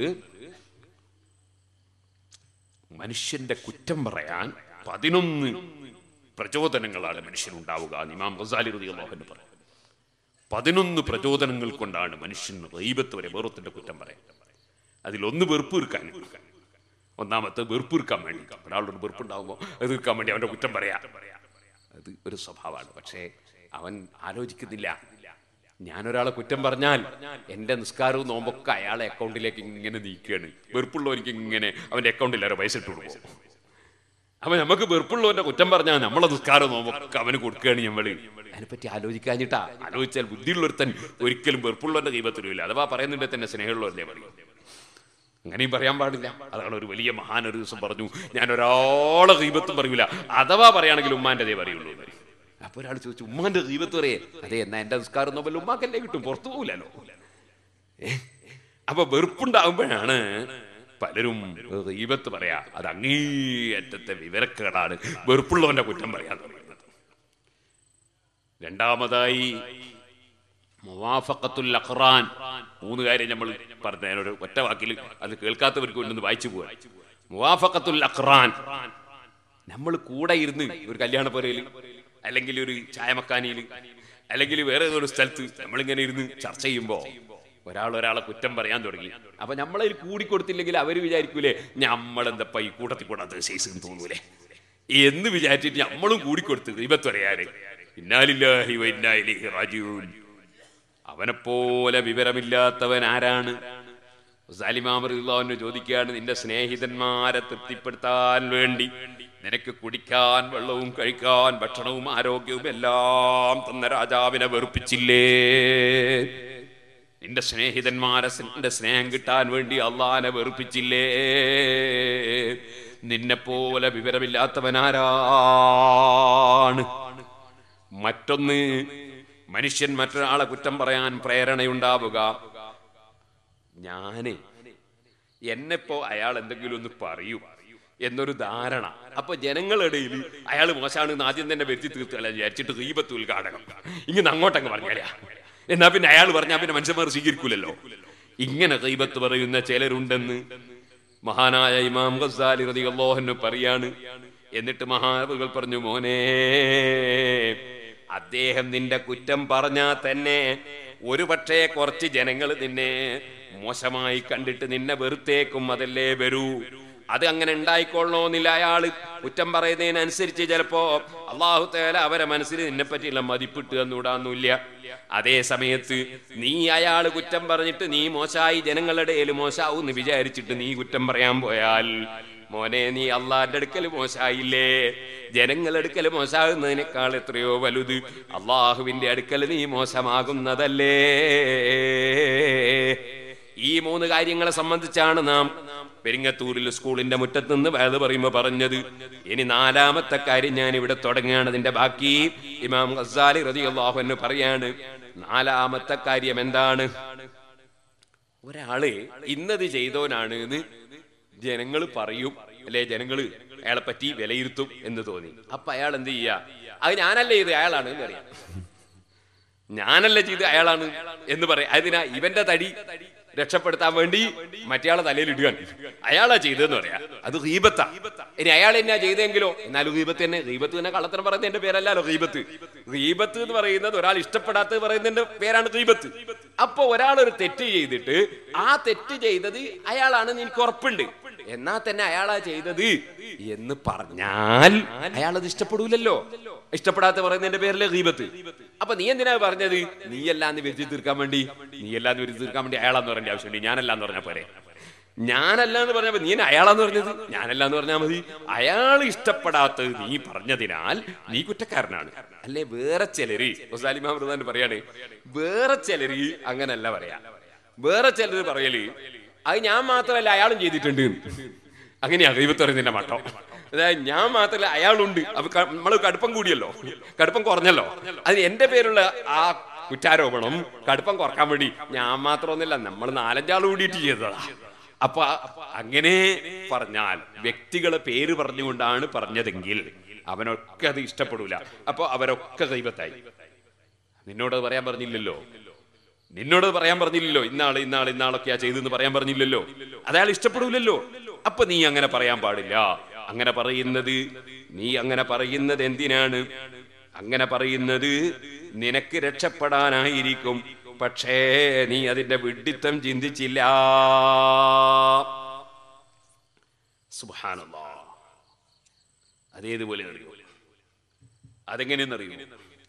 മനുഷ്യന്റെ കുറ്റം പറയാൻ പതിനൊന്ന് പ്രചോദനങ്ങളാണ് മനുഷ്യനുണ്ടാവുക എന്ന് ഇമാം ഗസാലി റളിയല്ലാഹു പറയും പതിനൊന്ന് പ്രചോദനങ്ങൾ കൊണ്ടാണ് മനുഷ്യൻ റീബത്ത് വരെ വേറൊത്തിന്റെ കുറ്റം പറയാൻ അതിലൊന്ന് വെറുപ്പീർക്കാൻ ഒന്നാമത്തെ വെറുപ്പീർക്കാൻ വേണ്ടി ഒരാളോട് വെറുപ്പുണ്ടാകുമ്പോൾ അത് തീർക്കാൻ വേണ്ടി അവന്റെ കുറ്റം പറയാ അത് ഒരു സ്വഭാവമാണ് പക്ഷേ അവൻ ആലോചിക്കുന്നില്ല ഞാനൊരാളെ കുറ്റം പറഞ്ഞാൽ എന്റെ നിസ്കാരവും നോമ്പൊക്കെ അയാളെ അക്കൗണ്ടിലേക്ക് ഇങ്ങനെ നീക്കുകയാണ് വെറുപ്പുള്ളവർക്ക് ഇങ്ങനെ അവന്റെ അക്കൗണ്ടിൽ അവരെ പൈസ ഇട്ട് കൊടുക്കും അവൻ നമുക്ക് വെറുപ്പുള്ളവന്റെ കുറ്റം പറഞ്ഞാൽ നമ്മളെ നിസ്കാരം നോമ്പൊക്കെ അവന് കൊടുക്കുകയാണ് ഞമ്മള് അതിനെപ്പറ്റി ആലോചിക്കാഞ്ഞിട്ടാ ആലോചിച്ചാൽ ബുദ്ധിയുള്ളൊരുത്തൻ ഒരിക്കലും വെറുപ്പുള്ളവന്റെ ദൈവത്തിലുമില്ല അഥവാ പറയുന്നുണ്ടെ തന്നെ സ്നേഹമുള്ളവല്ലേ പറയും അങ്ങനെയും പറയാൻ പാടില്ല അതാണ് ഒരു വലിയ മഹാൻ ഒരു ദിവസം പറഞ്ഞു ഞാൻ ഒരാളെ ദൈവത്തും പറയൂല അഥവാ പറയുകയാണെങ്കിൽ ഉമ്മാന്റെ ദേ പറയുള്ളൂ എന്ന് പറയും. അപ്പൊ ഒരാൾ ചോദിച്ചു ഉമ്മാന്റെ ദൈവത്ത് പറയേ അതെ എന്നാ എന്റെ നിസ്കാരം നോമ്പല്ല ഉമ്മാക്കല്ലേ കിട്ടും പുറത്തു പോകില്ലല്ലോ അപ്പൊ വെറുപ്പുണ്ടാകുമ്പോഴാണ് പലരും ദൈവത്ത് പറയാ അത് അങ്ങേയറ്റത്തെ വിവരക്കേടാണ് വെറുപ്പുള്ളവന്റെ കുറ്റം പറയാൻ തുടങ്ങുന്നത് രണ്ടാമതായി മുവാഫഖത്തുൽ അഖ്റാൻ മൂന്ന് കാര്യം നമ്മൾ പറഞ്ഞ ഞാനൊരു ഒറ്റ വാക്കിൽ അത് കേൾക്കാത്തവർക്ക് വേണ്ടി വായിച്ചു പോവാ മുവാഫഖത്തുൽ അഖ്റാൻ നമ്മൾ കൂടെ ഇരുന്ന് ഒരു കല്യാണ പുരയിൽ അല്ലെങ്കിൽ ഒരു ചായമക്കാനിയിൽ അല്ലെങ്കിൽ വേറെ ഏതൊരു സ്ഥലത്ത് നമ്മളിങ്ങനെ ഇരുന്ന് ചർച്ച ചെയ്യുമ്പോ ഒരാൾ ഒരാളെ കുറ്റം പറയാൻ തുടങ്ങി അപ്പൊ നമ്മളതിൽ കൂടിക്കൊടുത്തില്ലെങ്കിൽ അവര് വിചാരിക്കൂലേ നമ്മളെന്തപ്പ ഈ കൂട്ടത്തിൽ കൂടാത്ത സൈസ് തോന്നൂലേ എന്ന് വിചാരിച്ചിട്ട് നമ്മളും കൂടിക്കൊടുത്ത് ദൈവത്ത് പറയാന് ഇന്നാലില്ലാഹി വ ഇന്നാ ഇലൈഹി റാജിഊൻ അവനെപ്പോലെ വിവരമില്ലാത്തവൻ ആരാണ് സാലിമാമറിയുള്ളവന് ചോദിക്കുകയാണ് നിന്റെ സ്നേഹിതന്മാരെ തൃപ്തിപ്പെടുത്താൻ വേണ്ടി നിനക്ക് കുടിക്കാൻ വെള്ളവും കഴിക്കാൻ ഭക്ഷണവും ആരോഗ്യവും എല്ലാം തന്ന രാജാവിനെ വെറുപ്പിച്ചില്ലേ നിന്റെ സ്നേഹിതന്മാരെ നിന്റെ സ്നേഹം കിട്ടാൻ വേണ്ടി അള്ളാനെ വെറുപ്പിച്ചില്ലേ നിന്നെ പോലെ വിവരമില്ലാത്തവനാരാണ് മറ്റൊന്ന് മനുഷ്യൻ മറ്റൊരാളെ കുറ്റം പറയാൻ പ്രേരണയുണ്ടാവുക ഞാന് എന്നെപ്പോ അയാൾ എന്തെങ്കിലും ഒന്ന് പറയൂ എന്നൊരു ധാരണ അപ്പൊ ജനങ്ങളിടയിൽ അയാൾ മോശമാണെന്ന് ആദ്യം തന്നെ വരുത്തി തീർത്തല്ല വിചാരിച്ചിട്ട് ദീപത്ത് ഉദ്ഘാടനം ഇങ്ങനെ അങ്ങോട്ടങ്ങ് പറഞ്ഞാലേ എന്നാ പിന്നെ അയാൾ പറഞ്ഞാൽ പിന്നെ മനുഷ്യന്മാർ സ്വീകരിക്കൂലല്ലോ ഇങ്ങനെ ദൈവത്ത് പറയുന്ന ചിലരുണ്ടെന്ന് മഹാനായ ഇമാം ഗസാലി റളിയല്ലാഹു പറയാണ് എന്നിട്ട് മഹാബുകൾ പറഞ്ഞു മോനെ അദ്ദേഹം നിന്റെ കുറ്റം പറഞ്ഞാൽ തന്നെ ഒരു പക്ഷേ കുറച്ച് ജനങ്ങൾ നിന്നെ മോശമായി കണ്ടിട്ട് നിന്നെ വെറുത്തേക്കും അതല്ലേ വരൂ അത് അങ്ങനെ ഉണ്ടായിക്കൊള്ളണമെന്നില്ല അയാള് കുറ്റം പറയുന്നതിനനുസരിച്ച് ചിലപ്പോ അള്ളാഹു തേല അവരെ മനസ്സിൽ നിന്നെ പറ്റിയുള്ള മതിപ്പിട്ട് തന്നൂടാന്നില്ല അതേ സമയത്ത് നീ അയാള് കുറ്റം പറഞ്ഞിട്ട് നീ മോശമായി ജനങ്ങളുടെ ഇടയിൽ മോശാവും എന്ന് വിചാരിച്ചിട്ട് നീ കുറ്റം പറയാൻ പോയാൽ മോനെ നീ അള്ളാന്റെ അടുക്കൽ മോശായില്ലേ ജനങ്ങളുടെ അടുക്കൽ മോശാകുന്നതിനേക്കാൾ എത്രയോ വലുത് അള്ളാഹുവിന്റെ അടുക്കൽ നീ മോശമാകുന്നതല്ലേ ഈ മൂന്ന് കാര്യങ്ങളെ സംബന്ധിച്ചാണ് നാം പെരിങ്ങത്തൂരിൽ സ്കൂളിന്റെ മുറ്റത്ത് നിന്ന് വേദ പറയുമ്പോ പറഞ്ഞത് ഇനി നാലാമത്തെ കാര്യം ഞാൻ ഇവിടെ തുടങ്ങുകയാണ് അതിന്റെ ബാക്കി ഇമാം ഗസാലി റതി അള്ളാഹു പറയാണ് നാലാമത്തെ കാര്യം എന്താണ് ഒരാള് ഇന്നത് ചെയ്തോനാണ് എന്ന് ജനങ്ങൾ പറയും അല്ലെ ജനങ്ങള് അയാളെ പറ്റി വിലയിരുത്തും എന്ന് തോന്നി അപ്പൊ അയാൾ എന്ത് ചെയ്യാ അത് ഞാനല്ലേ ഇത് അയാളാണ് എന്ന് അറിയാം ഞാനല്ല ചെയ്ത് അയാളാണ് എന്ന് പറയാം അതിനാ ഇവന്റെ തടി രക്ഷപ്പെടുത്താൻ വേണ്ടി മറ്റേയാളെ തലയിൽ ഇടുകയാണ് അയാളാ ചെയ്തതെന്ന് പറയാ അത് റീബത്താ ഇനി അയാൾ എന്നാ ചെയ്തെങ്കിലോ എന്നാലും റീബത്ത് തന്നെ റീബത്ത് തന്നെ കള്ളത്തരം പറയുന്നതിന്റെ പേരല്ലല്ലോ റീബത്ത് റീബത്ത് എന്ന് പറയുന്നത് ഒരാൾ ഇഷ്ടപ്പെടാത്തത് പറയുന്നതിന്റെ പേരാണ് റീബത്ത് അപ്പൊ ഒരാൾ ഒരു തെറ്റ് ചെയ്തിട്ട് ആ തെറ്റ് ചെയ്തത് അയാളാണ് എനിക്ക് ഉറപ്പുണ്ട് എന്നാ തന്നെ അയാളാ ചെയ്തത് എന്ന് പറഞ്ഞാൽ അയാൾ അത് ഇഷ്ടപ്പെടൂലല്ലോ ഇഷ്ടപ്പെടാത്ത പറയുന്നതിന്റെ പേരിലെ ഗീബത്ത് അപ്പൊ നീ എന്തിനാ പറഞ്ഞത് നീയല്ലാന്ന് വരുത്തി തീർക്കാൻ വേണ്ടി നീയല്ലാന്ന് വരുത്തി തീർക്കാൻ വേണ്ടി അയാളാന്ന് പറയേണ്ട ആവശ്യമുണ്ട് ഞാനല്ലാന്ന് പറഞ്ഞാ പോരെ ഞാനല്ല എന്ന് പറഞ്ഞപ്പോ നീ എന്നെ അയാളാന്ന് പറഞ്ഞത് ഞാനല്ല എന്ന് പറഞ്ഞാൽ മതി അയാൾ ഇഷ്ടപ്പെടാത്തത് നീ പറഞ്ഞതിനാൽ നീ കുറ്റക്കാരനാണ് അല്ലേ വേറെ ചിലര് മുസാലിമാമൃതാൻ പറയാണ് വേറെ ചിലര് അങ്ങനല്ല പറയാ വേറെ ചിലര് പറയല് അത് ഞാൻ മാത്രമല്ല അയാളും ചെയ്തിട്ടുണ്ട് അങ്ങനെയാ ദൈവത്ത് പറയുന്നതിന്റെ മട്ടം അതായത് ഞാൻ മാത്രമല്ല അയാളുണ്ട് അപ്പൊ നമ്മൾ കടുപ്പം കൂടിയല്ലോ കടുപ്പം കുറഞ്ഞല്ലോ അത് എന്റെ പേരുള്ള ആ കുറ്റാരോപണം കടുപ്പം കുറക്കാൻ വേണ്ടി ഞാൻ മാത്രമൊന്നുമില്ല നമ്മൾ നാലഞ്ചാൾ കൂടിയിട്ട് ചെയ്തതാ അപ്പൊ അങ്ങനെ പറഞ്ഞാൽ വ്യക്തികളെ പേര് പറഞ്ഞുകൊണ്ടാണ് പറഞ്ഞതെങ്കിൽ അവനൊക്കെ അത് ഇഷ്ടപ്പെടൂല അപ്പൊ അവരൊക്കെ ദൈവത്തായി നിന്നോട് അത് പറയാൻ പറഞ്ഞില്ലല്ലോ നിന്നോട് അത് പറയാൻ പറഞ്ഞില്ലല്ലോ ഇന്നാള് ഇന്നാള് ഇന്നാളൊക്കെയാ ചെയ്തെന്ന് പറയാൻ പറഞ്ഞില്ലല്ലോ അയാൾ ഇഷ്ടപ്പെടൂലല്ലോ അപ്പൊ നീ അങ്ങനെ പറയാൻ പാടില്ല അങ്ങനെ പറയുന്നത് നീ അങ്ങനെ പറയുന്നത് എന്തിനാണ് അങ്ങനെ പറയുന്നത് നിനക്ക് രക്ഷപ്പെടാനായിരിക്കും പക്ഷേ നീ അതിന്റെ വിഡിത്തം ചിന്തിച്ചില്ല സുബാനല്ലാ അതേതുപോലെ അറിയോ അതെങ്ങനെയെന്നറിയോ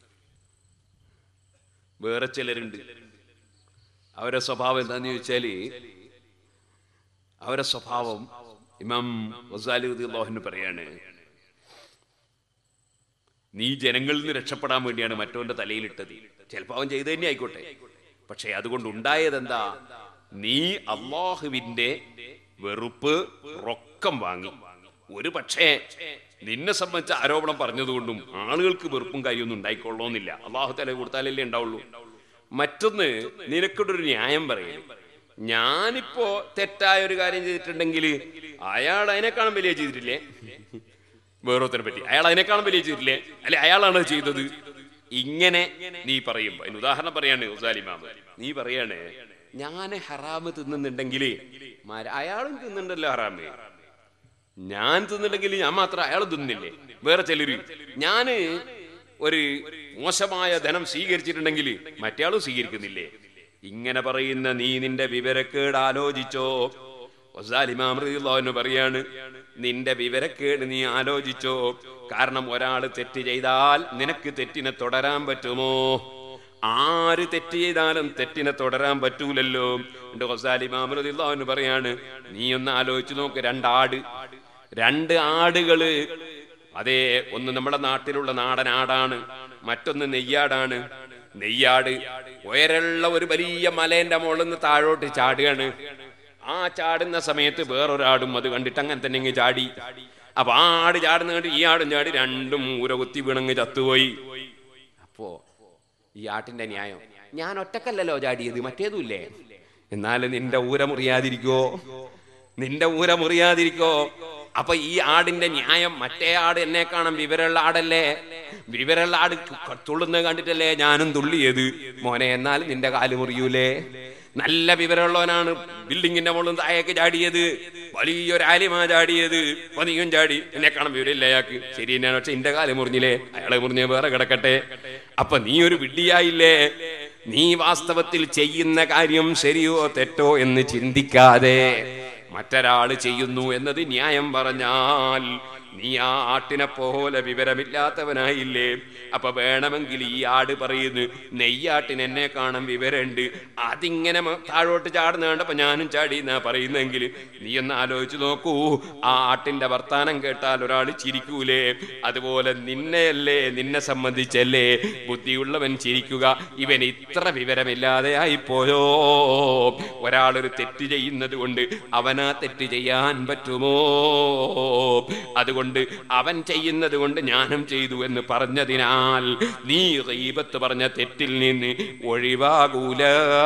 വേറെ ചിലരുണ്ട് അവരുടെ സ്വഭാവം എന്താന്ന് ചോദിച്ചാല് അവരുടെ സ്വഭാവം ഇമാം വസാലി അള്ളാഹുന് പറയാണ് നീ ജനങ്ങളിൽ നിന്ന് രക്ഷപ്പെടാൻ വേണ്ടിയാണ് മറ്റവന്റെ തലയിലിട്ടത് ചിലപ്പോൾ അവൻ ചെയ്തു തന്നെ ആയിക്കോട്ടെ പക്ഷെ അതുകൊണ്ട് ഉണ്ടായത് എന്താ നീ അള്ളാഹുവിന്റെ വെറുപ്പ് റൊക്കം വാങ്ങി ഒരു പക്ഷേ നിന്നെ സംബന്ധിച്ച ആരോപണം പറഞ്ഞതുകൊണ്ടും ആളുകൾക്ക് വെറുപ്പും കാര്യമൊന്നും ഉണ്ടായിക്കൊള്ളണമെന്നില്ല അള്ളാഹു തല കൊടുത്താലല്ലേ ഉണ്ടാവുള്ളൂ മറ്റൊന്ന് നിനക്കൊരു ന്യായം പറയും ഞാനിപ്പോ തെറ്റായ ഒരു കാര്യം ചെയ്തിട്ടുണ്ടെങ്കിൽ അയാൾ അതിനേക്കാളും വലിയ ചെയ്തിട്ടില്ലേ വേറൊരുത്തനെ പറ്റി അയാൾ അതിനേക്കാളും വലിയ ചെയ്തിട്ടില്ലേ അല്ലെ അയാളാണ് അത് ചെയ്തത് ഇങ്ങനെ നീ പറയുമ്പോ അതിന് ഉദാഹരണം പറയാണ് ഉസാലിമാമ നീ പറയാണ് ഞാൻ ഹറാമ് തിന്നുന്നുണ്ടെങ്കിൽ അയാളും തിന്നുന്നുണ്ടല്ലോ ഹറാമ് ഞാൻ തിന്നില്ലെങ്കിൽ ഞാൻ മാത്രം അയാൾ തിന്നില്ലേ വേറെ ചിലര് ഞാന് ഒരു മോശമായ ധനം സ്വീകരിച്ചിട്ടുണ്ടെങ്കിൽ മറ്റേയാളും സ്വീകരിക്കുന്നില്ലേ ഇങ്ങനെ പറയുന്ന നീ നിന്റെ വിവരക്കേട് ആലോചിച്ചോ ഒസാലിമാമൃതിയുള്ളവന് പറയാണ് നിന്റെ വിവരക്കേട് നീ ആലോചിച്ചോ കാരണം ഒരാൾ തെറ്റ് ചെയ്താൽ നിനക്ക് തെറ്റിനെ തുടരാൻ പറ്റുമോ ആര് തെറ്റ് ചെയ്താലും തെറ്റിനെ തുടരാൻ പറ്റൂലല്ലോ എന്റെ ഒസാലിമാമൃതിയുള്ളവന് പറയാണ് നീ ഒന്ന് ആലോചിച്ചു നോക്ക് രണ്ടാട് രണ്ട് ആടുകള് അതെ ഒന്ന് നമ്മുടെ നാട്ടിലുള്ള നാടൻ ആടാണ് മറ്റൊന്ന് നെയ്യാടാണ് നെയ്യാട് ഉയരമുള്ള ഒരു വലിയ മലേന്റെ മുകളിൽ നിന്ന് താഴോട്ട് ചാടുകയാണ് ആ ചാടുന്ന സമയത്ത് വേറൊരാടും അത് കണ്ടിട്ട് അങ്ങനെ തന്നെ ഇങ്ങ് ചാടി അപ്പൊ ആ ആട് ചാടുന്ന കണ്ട് ഈ ആടും ചാടി രണ്ടും ഊര കുത്തി വീണങ്ങ് ചത്തുപോയി അപ്പോ ഈ ആട്ടിന്റെ ന്യായം ഞാൻ ഒറ്റക്കല്ലല്ലോ ചാടിയത് മറ്റേതുമില്ലേ എന്നാലും നിന്റെ ഊര മുറിയാതിരിക്കോ നിന്റെ ഊര മുറിയാതിരിക്കോ അപ്പൊ ഈ ആടിന്റെ ന്യായം മറ്റേ ആട് എന്നെ കാണാൻ വിവരമുള്ള ആടല്ലേ വിവരമുള്ള ആട് തുള്ളുന്നത് കണ്ടിട്ടല്ലേ ഞാനും തുള്ളിയത് മോനെ എന്നാൽ നിന്റെ കാല് മുറിയൂലേ നല്ല വിവരമുള്ളവനാണ് ബിൽഡിങ്ങിന്റെ മുകളിൽ താഴേക്ക് ചാടിയത് വലിയൊരു ആലിമാ ചാടിയത് പതിയും ചാടി എന്നെ കാണാൻ വിവരമില്ല അയാൾക്ക് ശരി തന്നെയാണ് പക്ഷെ എന്റെ കാല് മുറിഞ്ഞില്ലേ അയാളെ മുറിഞ്ഞ വേറെ കിടക്കട്ടെ അപ്പൊ നീ ഒരു വിഡ്ഢിയായില്ലേ നീ വാസ്തവത്തിൽ ചെയ്യുന്ന കാര്യം ശരിയോ തെറ്റോ എന്ന് ചിന്തിക്കാതെ മറ്റൊരാള് ചെയ്യുന്നു എന്നത് ന്യായം പറഞ്ഞാൽ നീ ആ ആട്ടിനെ പോലെ വിവരമില്ലാത്തവനായില്ലേ അപ്പൊ വേണമെങ്കിൽ ഈ ആട് പറയുന്നു നെയ്യാട്ടിന് എന്നെ കാണാൻ വിവരമുണ്ട് അതിങ്ങനെ മ- താഴോട്ട് ചാടുന്ന കണ്ടപ്പോ ഞാനും ചാടി എന്നാ പറയുന്നെങ്കിൽ നീ ഒന്ന് ആലോചിച്ച് നോക്കൂ ആ ആട്ടിന്റെ വർത്താനം കേട്ടാൽ ഒരാൾ ചിരിക്കൂലേ അതുപോലെ നിന്നെയല്ലേ നിന്നെ സംബന്ധിച്ചല്ലേ ബുദ്ധിയുള്ളവൻ ചിരിക്കുക ഇവൻ ഇത്ര വിവരമില്ലാതെ ആയിപ്പോയോ ഒരാളൊരു തെറ്റ് ചെയ്യുന്നത് കൊണ്ട് അവനാ തെറ്റ് ചെയ്യാൻ പറ്റുമോ അതുകൊണ്ട് അവൻ ചെയ്യുന്നത് കൊണ്ട് ഞാനും ചെയ്തു എന്ന് പറഞ്ഞതിനാൽ നീ ഗീബത്ത് പറഞ്ഞ തെറ്റിൽ നിന്ന് ഒഴിവാകൂല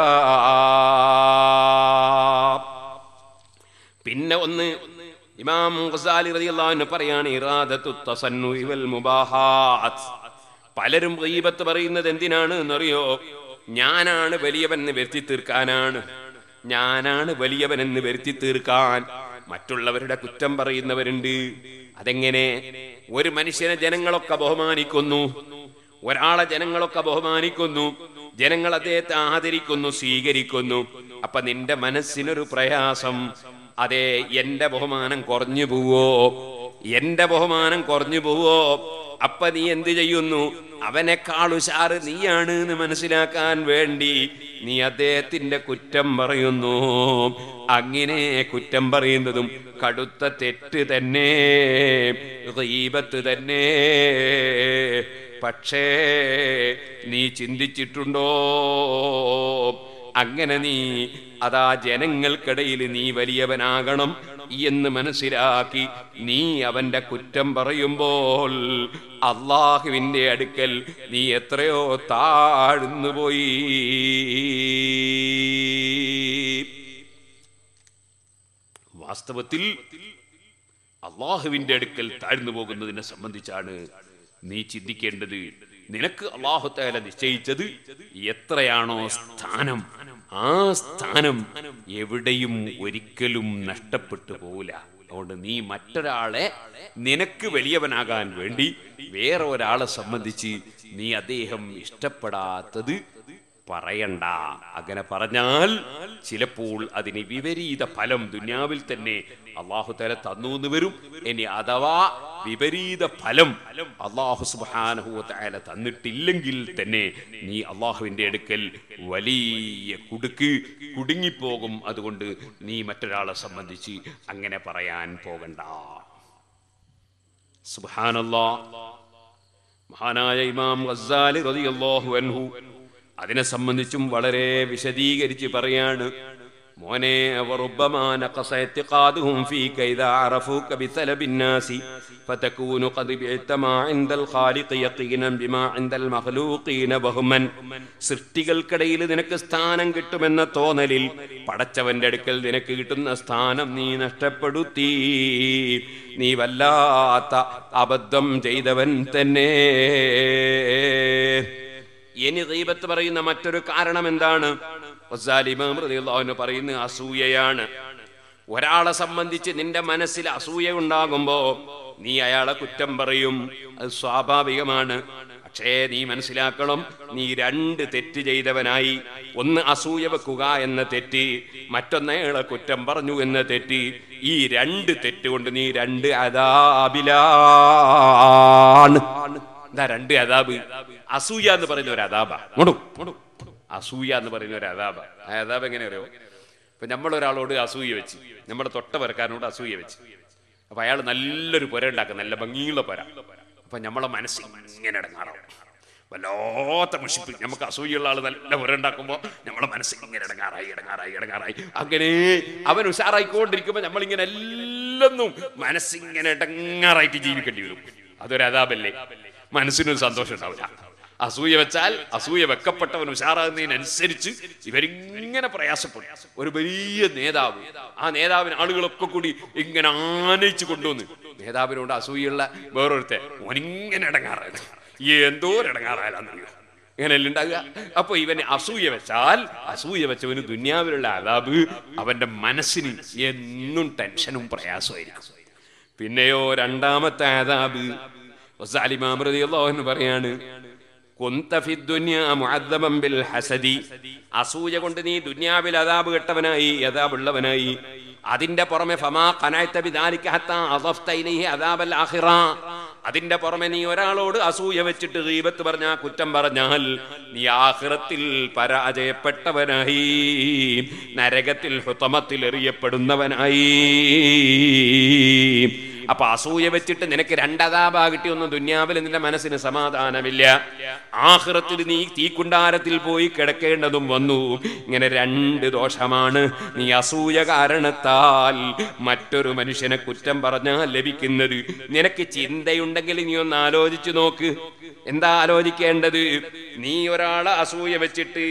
പിന്നെ ഒന്ന് ഇമാം ഖസാലി റളിയല്ലാഹു അൻഹു പറയാണ് ഇറാദത്തു തസന്നുഇ വൽ മുബാഹാത്ത് പലരും ഗീബത്ത് പറയുന്നത് എന്തിനാണ് എന്നറിയോ ഞാനാണ് വലിയവൻ എന്ന് വരുത്തി തീർക്കാനാണ് ഞാനാണ് വലിയവനെന്ന് വരുത്തി തീർക്കാൻ മറ്റുള്ളവരുടെ കുറ്റം പറയുന്നവരുണ്ട് അതെങ്ങനെ ഒരു മനുഷ്യനെ ജനങ്ങളൊക്കെ ബഹുമാനിക്കുന്നു ഒരാളെ ജനങ്ങളൊക്കെ ബഹുമാനിക്കുന്നു ജനങ്ങൾ അദ്ദേഹത്തെ ആദരിക്കുന്നു സ്വീകരിക്കുന്നു അപ്പൊ നിന്റെ മനസ്സിനൊരു പ്രയാസം അതെ എന്റെ ബഹുമാനം കുറഞ്ഞു പോവോ എന്റെ ബഹുമാനം കുറഞ്ഞു പോവോ അപ്പൊ നീ എന്ത് ചെയ്യുന്നു അവനേക്കാൾ ഉഷാറ് നീയാണ് എന്ന് മനസ്സിലാക്കാൻ വേണ്ടി നീ അദ്ദേഹത്തിന്റെ കുറ്റം പറയുന്നു അങ്ങനെ കുറ്റം പറയുന്നതും കടുത്ത തെറ്റ് തന്നെ ഗീബത്ത് തന്നെ പക്ഷേ നീ ചിന്തിച്ചിട്ടുണ്ടോ അങ്ങനെ നീ അതാ ജനങ്ങൾക്കിടയിൽ നീ വലിയവനാകണം എന്ന് മനസ്സിലാക്കി നീ അവന്റെ കുറ്റം പറയുമ്പോൾ അള്ളാഹുവിന്റെ അടുക്കൽ നീ എത്രയോ താഴ്ന്നു പോയി വാസ്തവത്തിൽ അള്ളാഹുവിന്റെ അടുക്കൽ താഴ്ന്നു പോകുന്നതിനെ സംബന്ധിച്ചാണ് നീ ചിന്തിക്കേണ്ടത് നിനക്ക് അള്ളാഹു തആല നിശ്ചയിച്ചത് എത്രയാണോ സ്ഥാനം ആ സ്ഥാനം എവിടെയും ഒരിക്കലും നഷ്ടപ്പെട്ടു പോവില്ല അതുകൊണ്ട് നീ മറ്റൊരാളെ നിനക്ക് വലിയവനാകാൻ വേണ്ടി വേറെ ഒരാളെ സംബന്ധിച്ച് നീ അദ്ദേഹം ഇഷ്ടപ്പെടാത്തത് പറയണ്ട അങ്ങനെ പറഞ്ഞാൽ ചിലപ്പോൾ അതിന് വിപരീത ഫലം ദുന്യാവിൽ തന്നെ അള്ളാഹു തല തന്നു എന്ന് വരും ഇനി അഥവാ വിപരീത ഫലം അള്ളാഹു സുബാനഹു തല തന്നിട്ടില്ലെങ്കിൽ തന്നെ നീ അള്ളാഹുവിന്റെ അടുക്കൽ വലിയ കുടുക്ക് കുടുങ്ങിപ്പോകും അതുകൊണ്ട് നീ മറ്റൊരാളെ സംബന്ധിച്ച് അങ്ങനെ പറയാൻ പോകണ്ട സുബാനല്ലാ മഹാനായ ഇമാം ഗസാലി റളിയല്ലാഹു അൻഹു അതിനെ സംബന്ധിച്ചും വളരെ വിശദീകരിച്ച് പറയാണ് മോനെ وربما نقص اعتقادهم فيك إذا عرفوك بثلب الناس فتكون قد بعت ما عند الخالق يقينا بما عند المخلوقين وهما സൃഷ്ടികൾക്കിടയിൽ നിനക്ക് സ്ഥാനം കിട്ടുമെന്ന തോന്നലിൽ പടച്ചവന്റെ അടുക്കൽ നിനക്ക് കിട്ടുന്ന സ്ഥാനം നീ നഷ്ടപ്പെടുത്തി നീ വല്ലാത്ത അബദ്ധം ചെയ്തവൻ തന്നെ ഇനി ഗീബത്ത് പറയുന്ന മറ്റൊരു കാരണം എന്താണ് ഗസാലി ഇമാം റളിയല്ലാഹു അൻഹു പറയുന്ന അസൂയയാണ് ഒരാളെ സംബന്ധിച്ച് നിന്റെ മനസ്സിൽ അസൂയ ഉണ്ടാകുമ്പോ നീ അയാളെ കുറ്റം പറയും അത് സ്വാഭാവികമാണ് പക്ഷേ നീ മനസ്സിലാക്കണം നീ രണ്ട് തെറ്റ് ചെയ്തവനായി ഒന്ന് അസൂയ വെക്കുക എന്ന തെറ്റ് മറ്റൊന്ന് അയാളെ കുറ്റം പറഞ്ഞു എന്ന തെറ്റ് ഈ രണ്ട് തെറ്റ് കൊണ്ട് നീ രണ്ട് അതാബിലാണ് എന്താ രണ്ട് അതാബ് അസൂയ എന്ന് പറയുന്ന ഒരു അതാബ അസൂയ എന്ന് പറയുന്ന ഒരു അതാബ ആ അതാബ് എങ്ങനെ അറിയോ ഇപ്പൊ നമ്മൾ ഒരാളോട് അസൂയ വെച്ച് നമ്മുടെ തൊട്ടവരക്കാരനോട് അസൂയ വെച്ച് അപ്പൊ അയാൾ നല്ലൊരു പുര ഉണ്ടാക്കും നല്ല ഭംഗിയുള്ള പുര അപ്പൊ നമ്മളെ മനസ്സ് ഇങ്ങനെ ഇടങ്ങാറാവും വല്ലാത്ത മുഷിപ്പ് നമുക്ക് അസൂയുള്ള ആൾ നല്ല പുര ഉണ്ടാക്കുമ്പോൾ നമ്മളെ മനസ്സ് ഇങ്ങനെ ഇടങ്ങാറായി ഇടങ്ങാറായി ഇടങ്ങാറായി അങ്ങനെ അവൻ ഉഷാറായിക്കൊണ്ടിരിക്കുമ്പോൾ നമ്മളിങ്ങനെ എല്ലെന്നും മനസ്സിങ്ങനെ ഇടങ്ങാറായിട്ട് ജീവിക്കേണ്ടി വരും അതൊരു അതാബല്ലേ മനസ്സിനൊരു സന്തോഷം ഉണ്ടാവില്ല അസൂയ വെച്ചാൽ അസൂയ വെക്കപ്പെട്ടവൻ ഉഷാറാകുന്നതിനനുസരിച്ച് ഇവരിങ്ങനെ പ്രയാസപ്പെടും ഒരു വലിയ നേതാവ് ആ നേതാവിന് ആളുകളൊക്കെ കൂടി ഇങ്ങനെ ആനയിച്ചു കൊണ്ടുവന്ന് നേതാവിനോട് അസൂയുള്ള വേറൊരുത്തെ ഓനിങ്ങനെ ഇടങ്ങാറായത് എന്തോ ഇടങ്ങാറായാലെന്നറിയോ ഇങ്ങനെയല്ല ഉണ്ടാകുക അപ്പൊ ഇവന് അസൂയ വെച്ചാൽ അസൂയ വെച്ചവന് ദുന്യാവിലുള്ള അതാബ് അവന്റെ മനസ്സിന് എന്നും ടെൻഷനും പ്രയാസമായിരിക്കും പിന്നെയോ രണ്ടാമത്തെ ആദാബ് എന്ന് പറയാണ് കുന്ത ഫി ദുനിയാ മുഅദ്ദബൻ ബിൽ ഹസദി അസൂയ കൊണ്ട് നീ ദുനിയാവിൽ അതാബ് കെട്ടവനായി അതാബുള്ളവനായി അതിന്റെ പുറമെ ഫമാ ഖനഅത ബിദാലിക ഹത്താ അദഫ്ത ഇലൈഹി അദാബൽ ആഖിറ അതിന്റെ പുറമെ നീ ഒരാളോട് അസൂയ വെച്ചിട്ട് ഗീബത്ത് പറഞ്ഞാ കുറ്റം പറഞ്ഞാൽ നീ ആഖിറത്തിൽ പരാജയപ്പെട്ടവനായി നരകത്തിൽ ഹുതമത്തിൽ എറിയപ്പെടുന്നവനായി അപ്പൊ അസൂയ വെച്ചിട്ട് നിനക്ക് രണ്ടതാബാ കിട്ടിയൊന്നും ദുന്യാവിൽ നിന്റെ മനസ്സിന് സമാധാനമില്ല ആഹ്റത്തിൽ നീ തീക്കുണ്ടാരത്തിൽ പോയി കിടക്കേണ്ടതും വന്നു ഇങ്ങനെ രണ്ട് ദോഷമാണ് നീ അസൂയ കാരണത്താൽ മറ്റൊരു മനുഷ്യനെ കുറ്റം പറഞ്ഞാൽ ലഭിക്കുന്നത് നിനക്ക് ചിന്തയുണ്ടെങ്കിൽ നീ ഒന്ന് ആലോചിച്ചു നോക്ക് എന്താ ആലോചിക്കേണ്ടത് നീ ഒരാളെ അസൂയ വെച്ചിട്ട്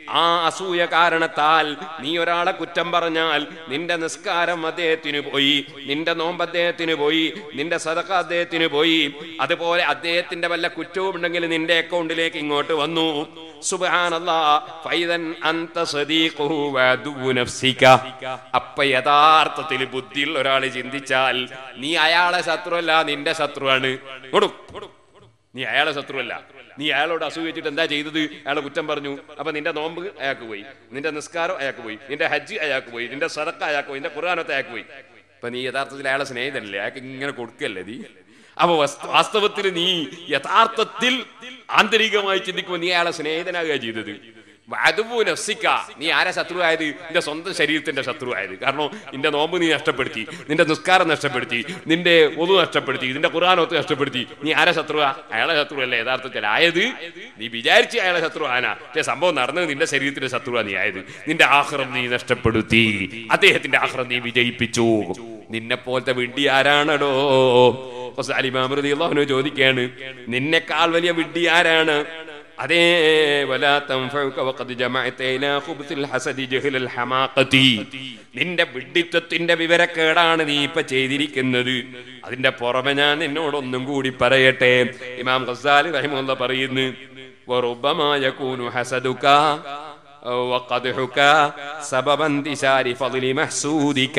ആ അസൂയ കാരണത്താൽ നീ ഒരാളെ കുറ്റം പറഞ്ഞാൽ നിന്റെ നിസ്കാരം അദ്ദേഹത്തിന് പോയി നിന്റെ നോമ്പ് അദ്ദേഹത്തിന് പോയി നിന്റെ സദക്ക അദ്ദേഹത്തിന് പോയി അതുപോലെ അദ്ദേഹത്തിന്റെ വല്ല കുറ്റവും ഉണ്ടെങ്കിൽ നിന്റെ അക്കൗണ്ടിലേക്ക് ഇങ്ങോട്ട് വന്നു സുബ്ഹാനല്ലാ ഫൈദൻ അന്ത സദീഖുഹു വഅദുവു നഫ്സിക അപ്പ യഥാർത്ഥത്തിൽ ബുദ്ധിയുള്ള ഒരാൾ ചിന്തിച്ചാൽ നീ അയാളെ ശത്രുവല്ല നിന്റെ ശത്രുവാണ് കൊടു നീ അയാളെ ശത്രുവല്ല നീ അയാളോട് അസൂയിച്ചിട്ട് എന്താ ചെയ്തത് അയാളെ കുറ്റം പറഞ്ഞു അപ്പൊ നിന്റെ നോമ്പ് അയാൾക്ക് പോയി നിന്റെ നിസ്കാരം അയാൾക്ക് പോയി നിന്റെ ഹജ്ജ് അയാൾക്ക് പോയി നിന്റെ സദക്ക അയാൾക്ക് പോയി നിന്റെ ഖുർആാനത്തെ അയാൾക്ക് പോയി അപ്പൊ നീ യഥാർത്ഥത്തിൽ അയാളെ സ്നേഹിതനല്ലേ അയാൾക്ക് ഇങ്ങനെ കൊടുക്കല്ലേ നീ അപ്പൊ വസ്ത- വാസ്തവത്തിൽ നീ യഥാർത്ഥത്തിൽ ആന്തരികമായി ചിന്തിക്കുമ്പോൾ നീ അയാളെ സ്നേഹിതനാകുക ചെയ്തത് വധുവു നഫ്സിക്ക നീ ആരാ ശത്രുവായത് നിന്റെ സ്വന്തം ശരീരത്തിന്റെ ശത്രുവായത് കാരണം നിന്റെ നോമ്പ് നീ നഷ്ടപ്പെടുത്തി നിന്റെ നിസ്കാരം നഷ്ടപ്പെടുത്തി നിന്റെ ഒതു നഷ്ടപ്പെടുത്തി നിന്റെ ഖുർആാനൊത്ത് നഷ്ടപ്പെടുത്തി നീ ആരാ ശത്രുവാ അയാളെ ശത്രുവല്ലേ യഥാർത്ഥത്തിൽ ആയത് നീ വിചാരിച്ച് അയാളെ ശത്രു ആന പക്ഷെ സംഭവം നടന്നത് നിന്റെ ശരീരത്തിന്റെ ശത്രുവാ നീ ആയത് നിന്റെ ആഹ്റം നീ നഷ്ടപ്പെടുത്തി അദ്ദേഹത്തിന്റെ ആഹ്റം നീ വിജയിപ്പിച്ചു നിന്നെ പോലത്തെ വിഡ്ഢി ആരാണടോ അലിമാമൃതിയുള്ളവനോ ചോദിക്കാണ് നിന്നെക്കാൾ വലിയ വിഡ്ഢി ആരാണ് അതേ വലാ തൻഫഉക വഖദ് ജമഅത ഇലാ ഖുബ്സിൽ ഹസദി ജഹ്ലൽ ഹമാഖതി നിന്റെ വിഡ്ഢിത്വത്തിന്റെ വിവരക്കേടാണ് നീ ഇപ്പൊ ചെയ്തിരിക്കുന്നത് അതിന്റെ പുറമെ ഞാൻ നിന്നോടൊന്നും കൂടി പറയട്ടെ ഇമാം ഖസാലി റഹിമുള്ള പറയുന്നു വറുബമാ യകൂനു ഹസദുക وقدحك سبب انتشار فضل محسودك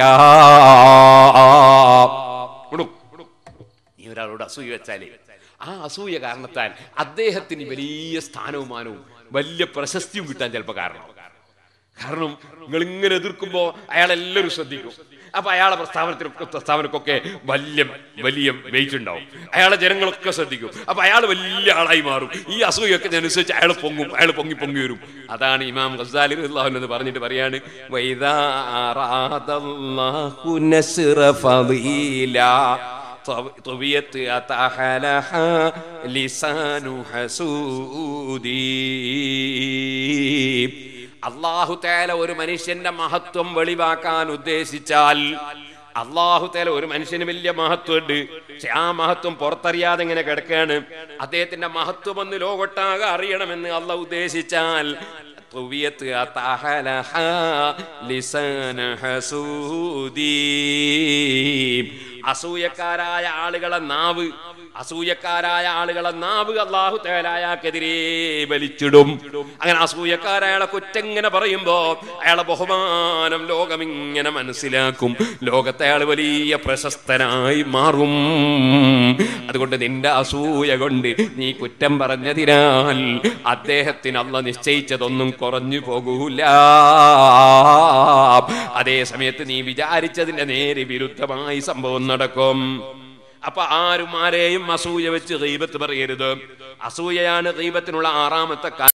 കൊടു. നീ ഒരാളോട് അസൂയ വെച്ചാലേ ആ അസൂയ കാരണത്താൽ അദ്ദേഹത്തിന് വലിയ സ്ഥാനവും മാനവും വലിയ പ്രശസ്തിയും കിട്ടാൻ ചിലപ്പോൾ കാരണം കാരണം നിങ്ങൾ ഇങ്ങനെ എതിർക്കുമ്പോ അയാൾ എല്ലാവരും ശ്രദ്ധിക്കും അപ്പൊ അയാളെ പ്രസ്താവനത്തിനൊക്കെ പ്രസ്താവനക്കൊക്കെ വലിയ വലിയ വെയിറ്റ് ഉണ്ടാവും അയാളെ ജനങ്ങളൊക്കെ ശ്രദ്ധിക്കും അപ്പൊ അയാൾ വലിയ ആളായി മാറും ഈ അസൂയൊക്കെ അനുസരിച്ച് അയാൾ പൊങ്ങും അയാൾ പൊങ്ങി പൊങ്ങി വരും അതാണ് ഇമാം ഖസാലി റളിയല്ലാഹു എന്ന് പറഞ്ഞിട്ട് പറയാണ് വൈദാ അറാദല്ലാഹു നസ്റ ഫളീല طويت أتحلها لسان حسودي അള്ളാഹു തേല ഒരു മനുഷ്യന്റെ മഹത്വം വെളിവാക്കാൻ ഉദ്ദേശിച്ചാൽ അള്ളാഹു തേല ഒരു മനുഷ്യന് വലിയ മഹത്വമുണ്ട് പക്ഷെ ആ മഹത്വം പുറത്തറിയാതെ ഇങ്ങനെ കിടക്കുകയാണ് അദ്ദേഹത്തിന്റെ മഹത്വം ഒന്ന് ലോകൊട്ടാകെ അറിയണമെന്ന് അള്ളാഹ് ഉദ്ദേശിച്ചാൽ طويت أطحلها لسان حسودي അസൂയക്കാരായ ആളുകളെ നാവ് അസൂയക്കാരായ ആളുകളെ നാവ് അള്ളാഹു തേലായാക്കെതിരെ വലിച്ചിടും അങ്ങനെ അസൂയക്കാരായ ആളെ കുറ്റങ്ങനെ പറയുമ്പോ അയാളെ ബഹുമാനം ലോകം ഇങ്ങനെ മനസ്സിലാക്കും ലോകത്തെ അയാൾ വലിയ പ്രശസ്തനായി മാറും അതുകൊണ്ട് നിന്റെ അസൂയ കൊണ്ട് നീ കുറ്റം പറഞ്ഞതിനാൽ അദ്ദേഹത്തിന് അല്ല നിശ്ചയിച്ചതൊന്നും കുറഞ്ഞു പോകൂല അതേ സമയത്ത് നീ വിചാരിച്ചതിന്റെ നേരെ വിരുദ്ധമായി സംഭവം നടക്കും അപ്പൊ ആരും ആരെയും അസൂയ വെച്ച് ഗീബത്ത് പറയരുത് അസൂയയാണ് ഗീബത്തിനുള്ള ആറാമത്തെ കാ-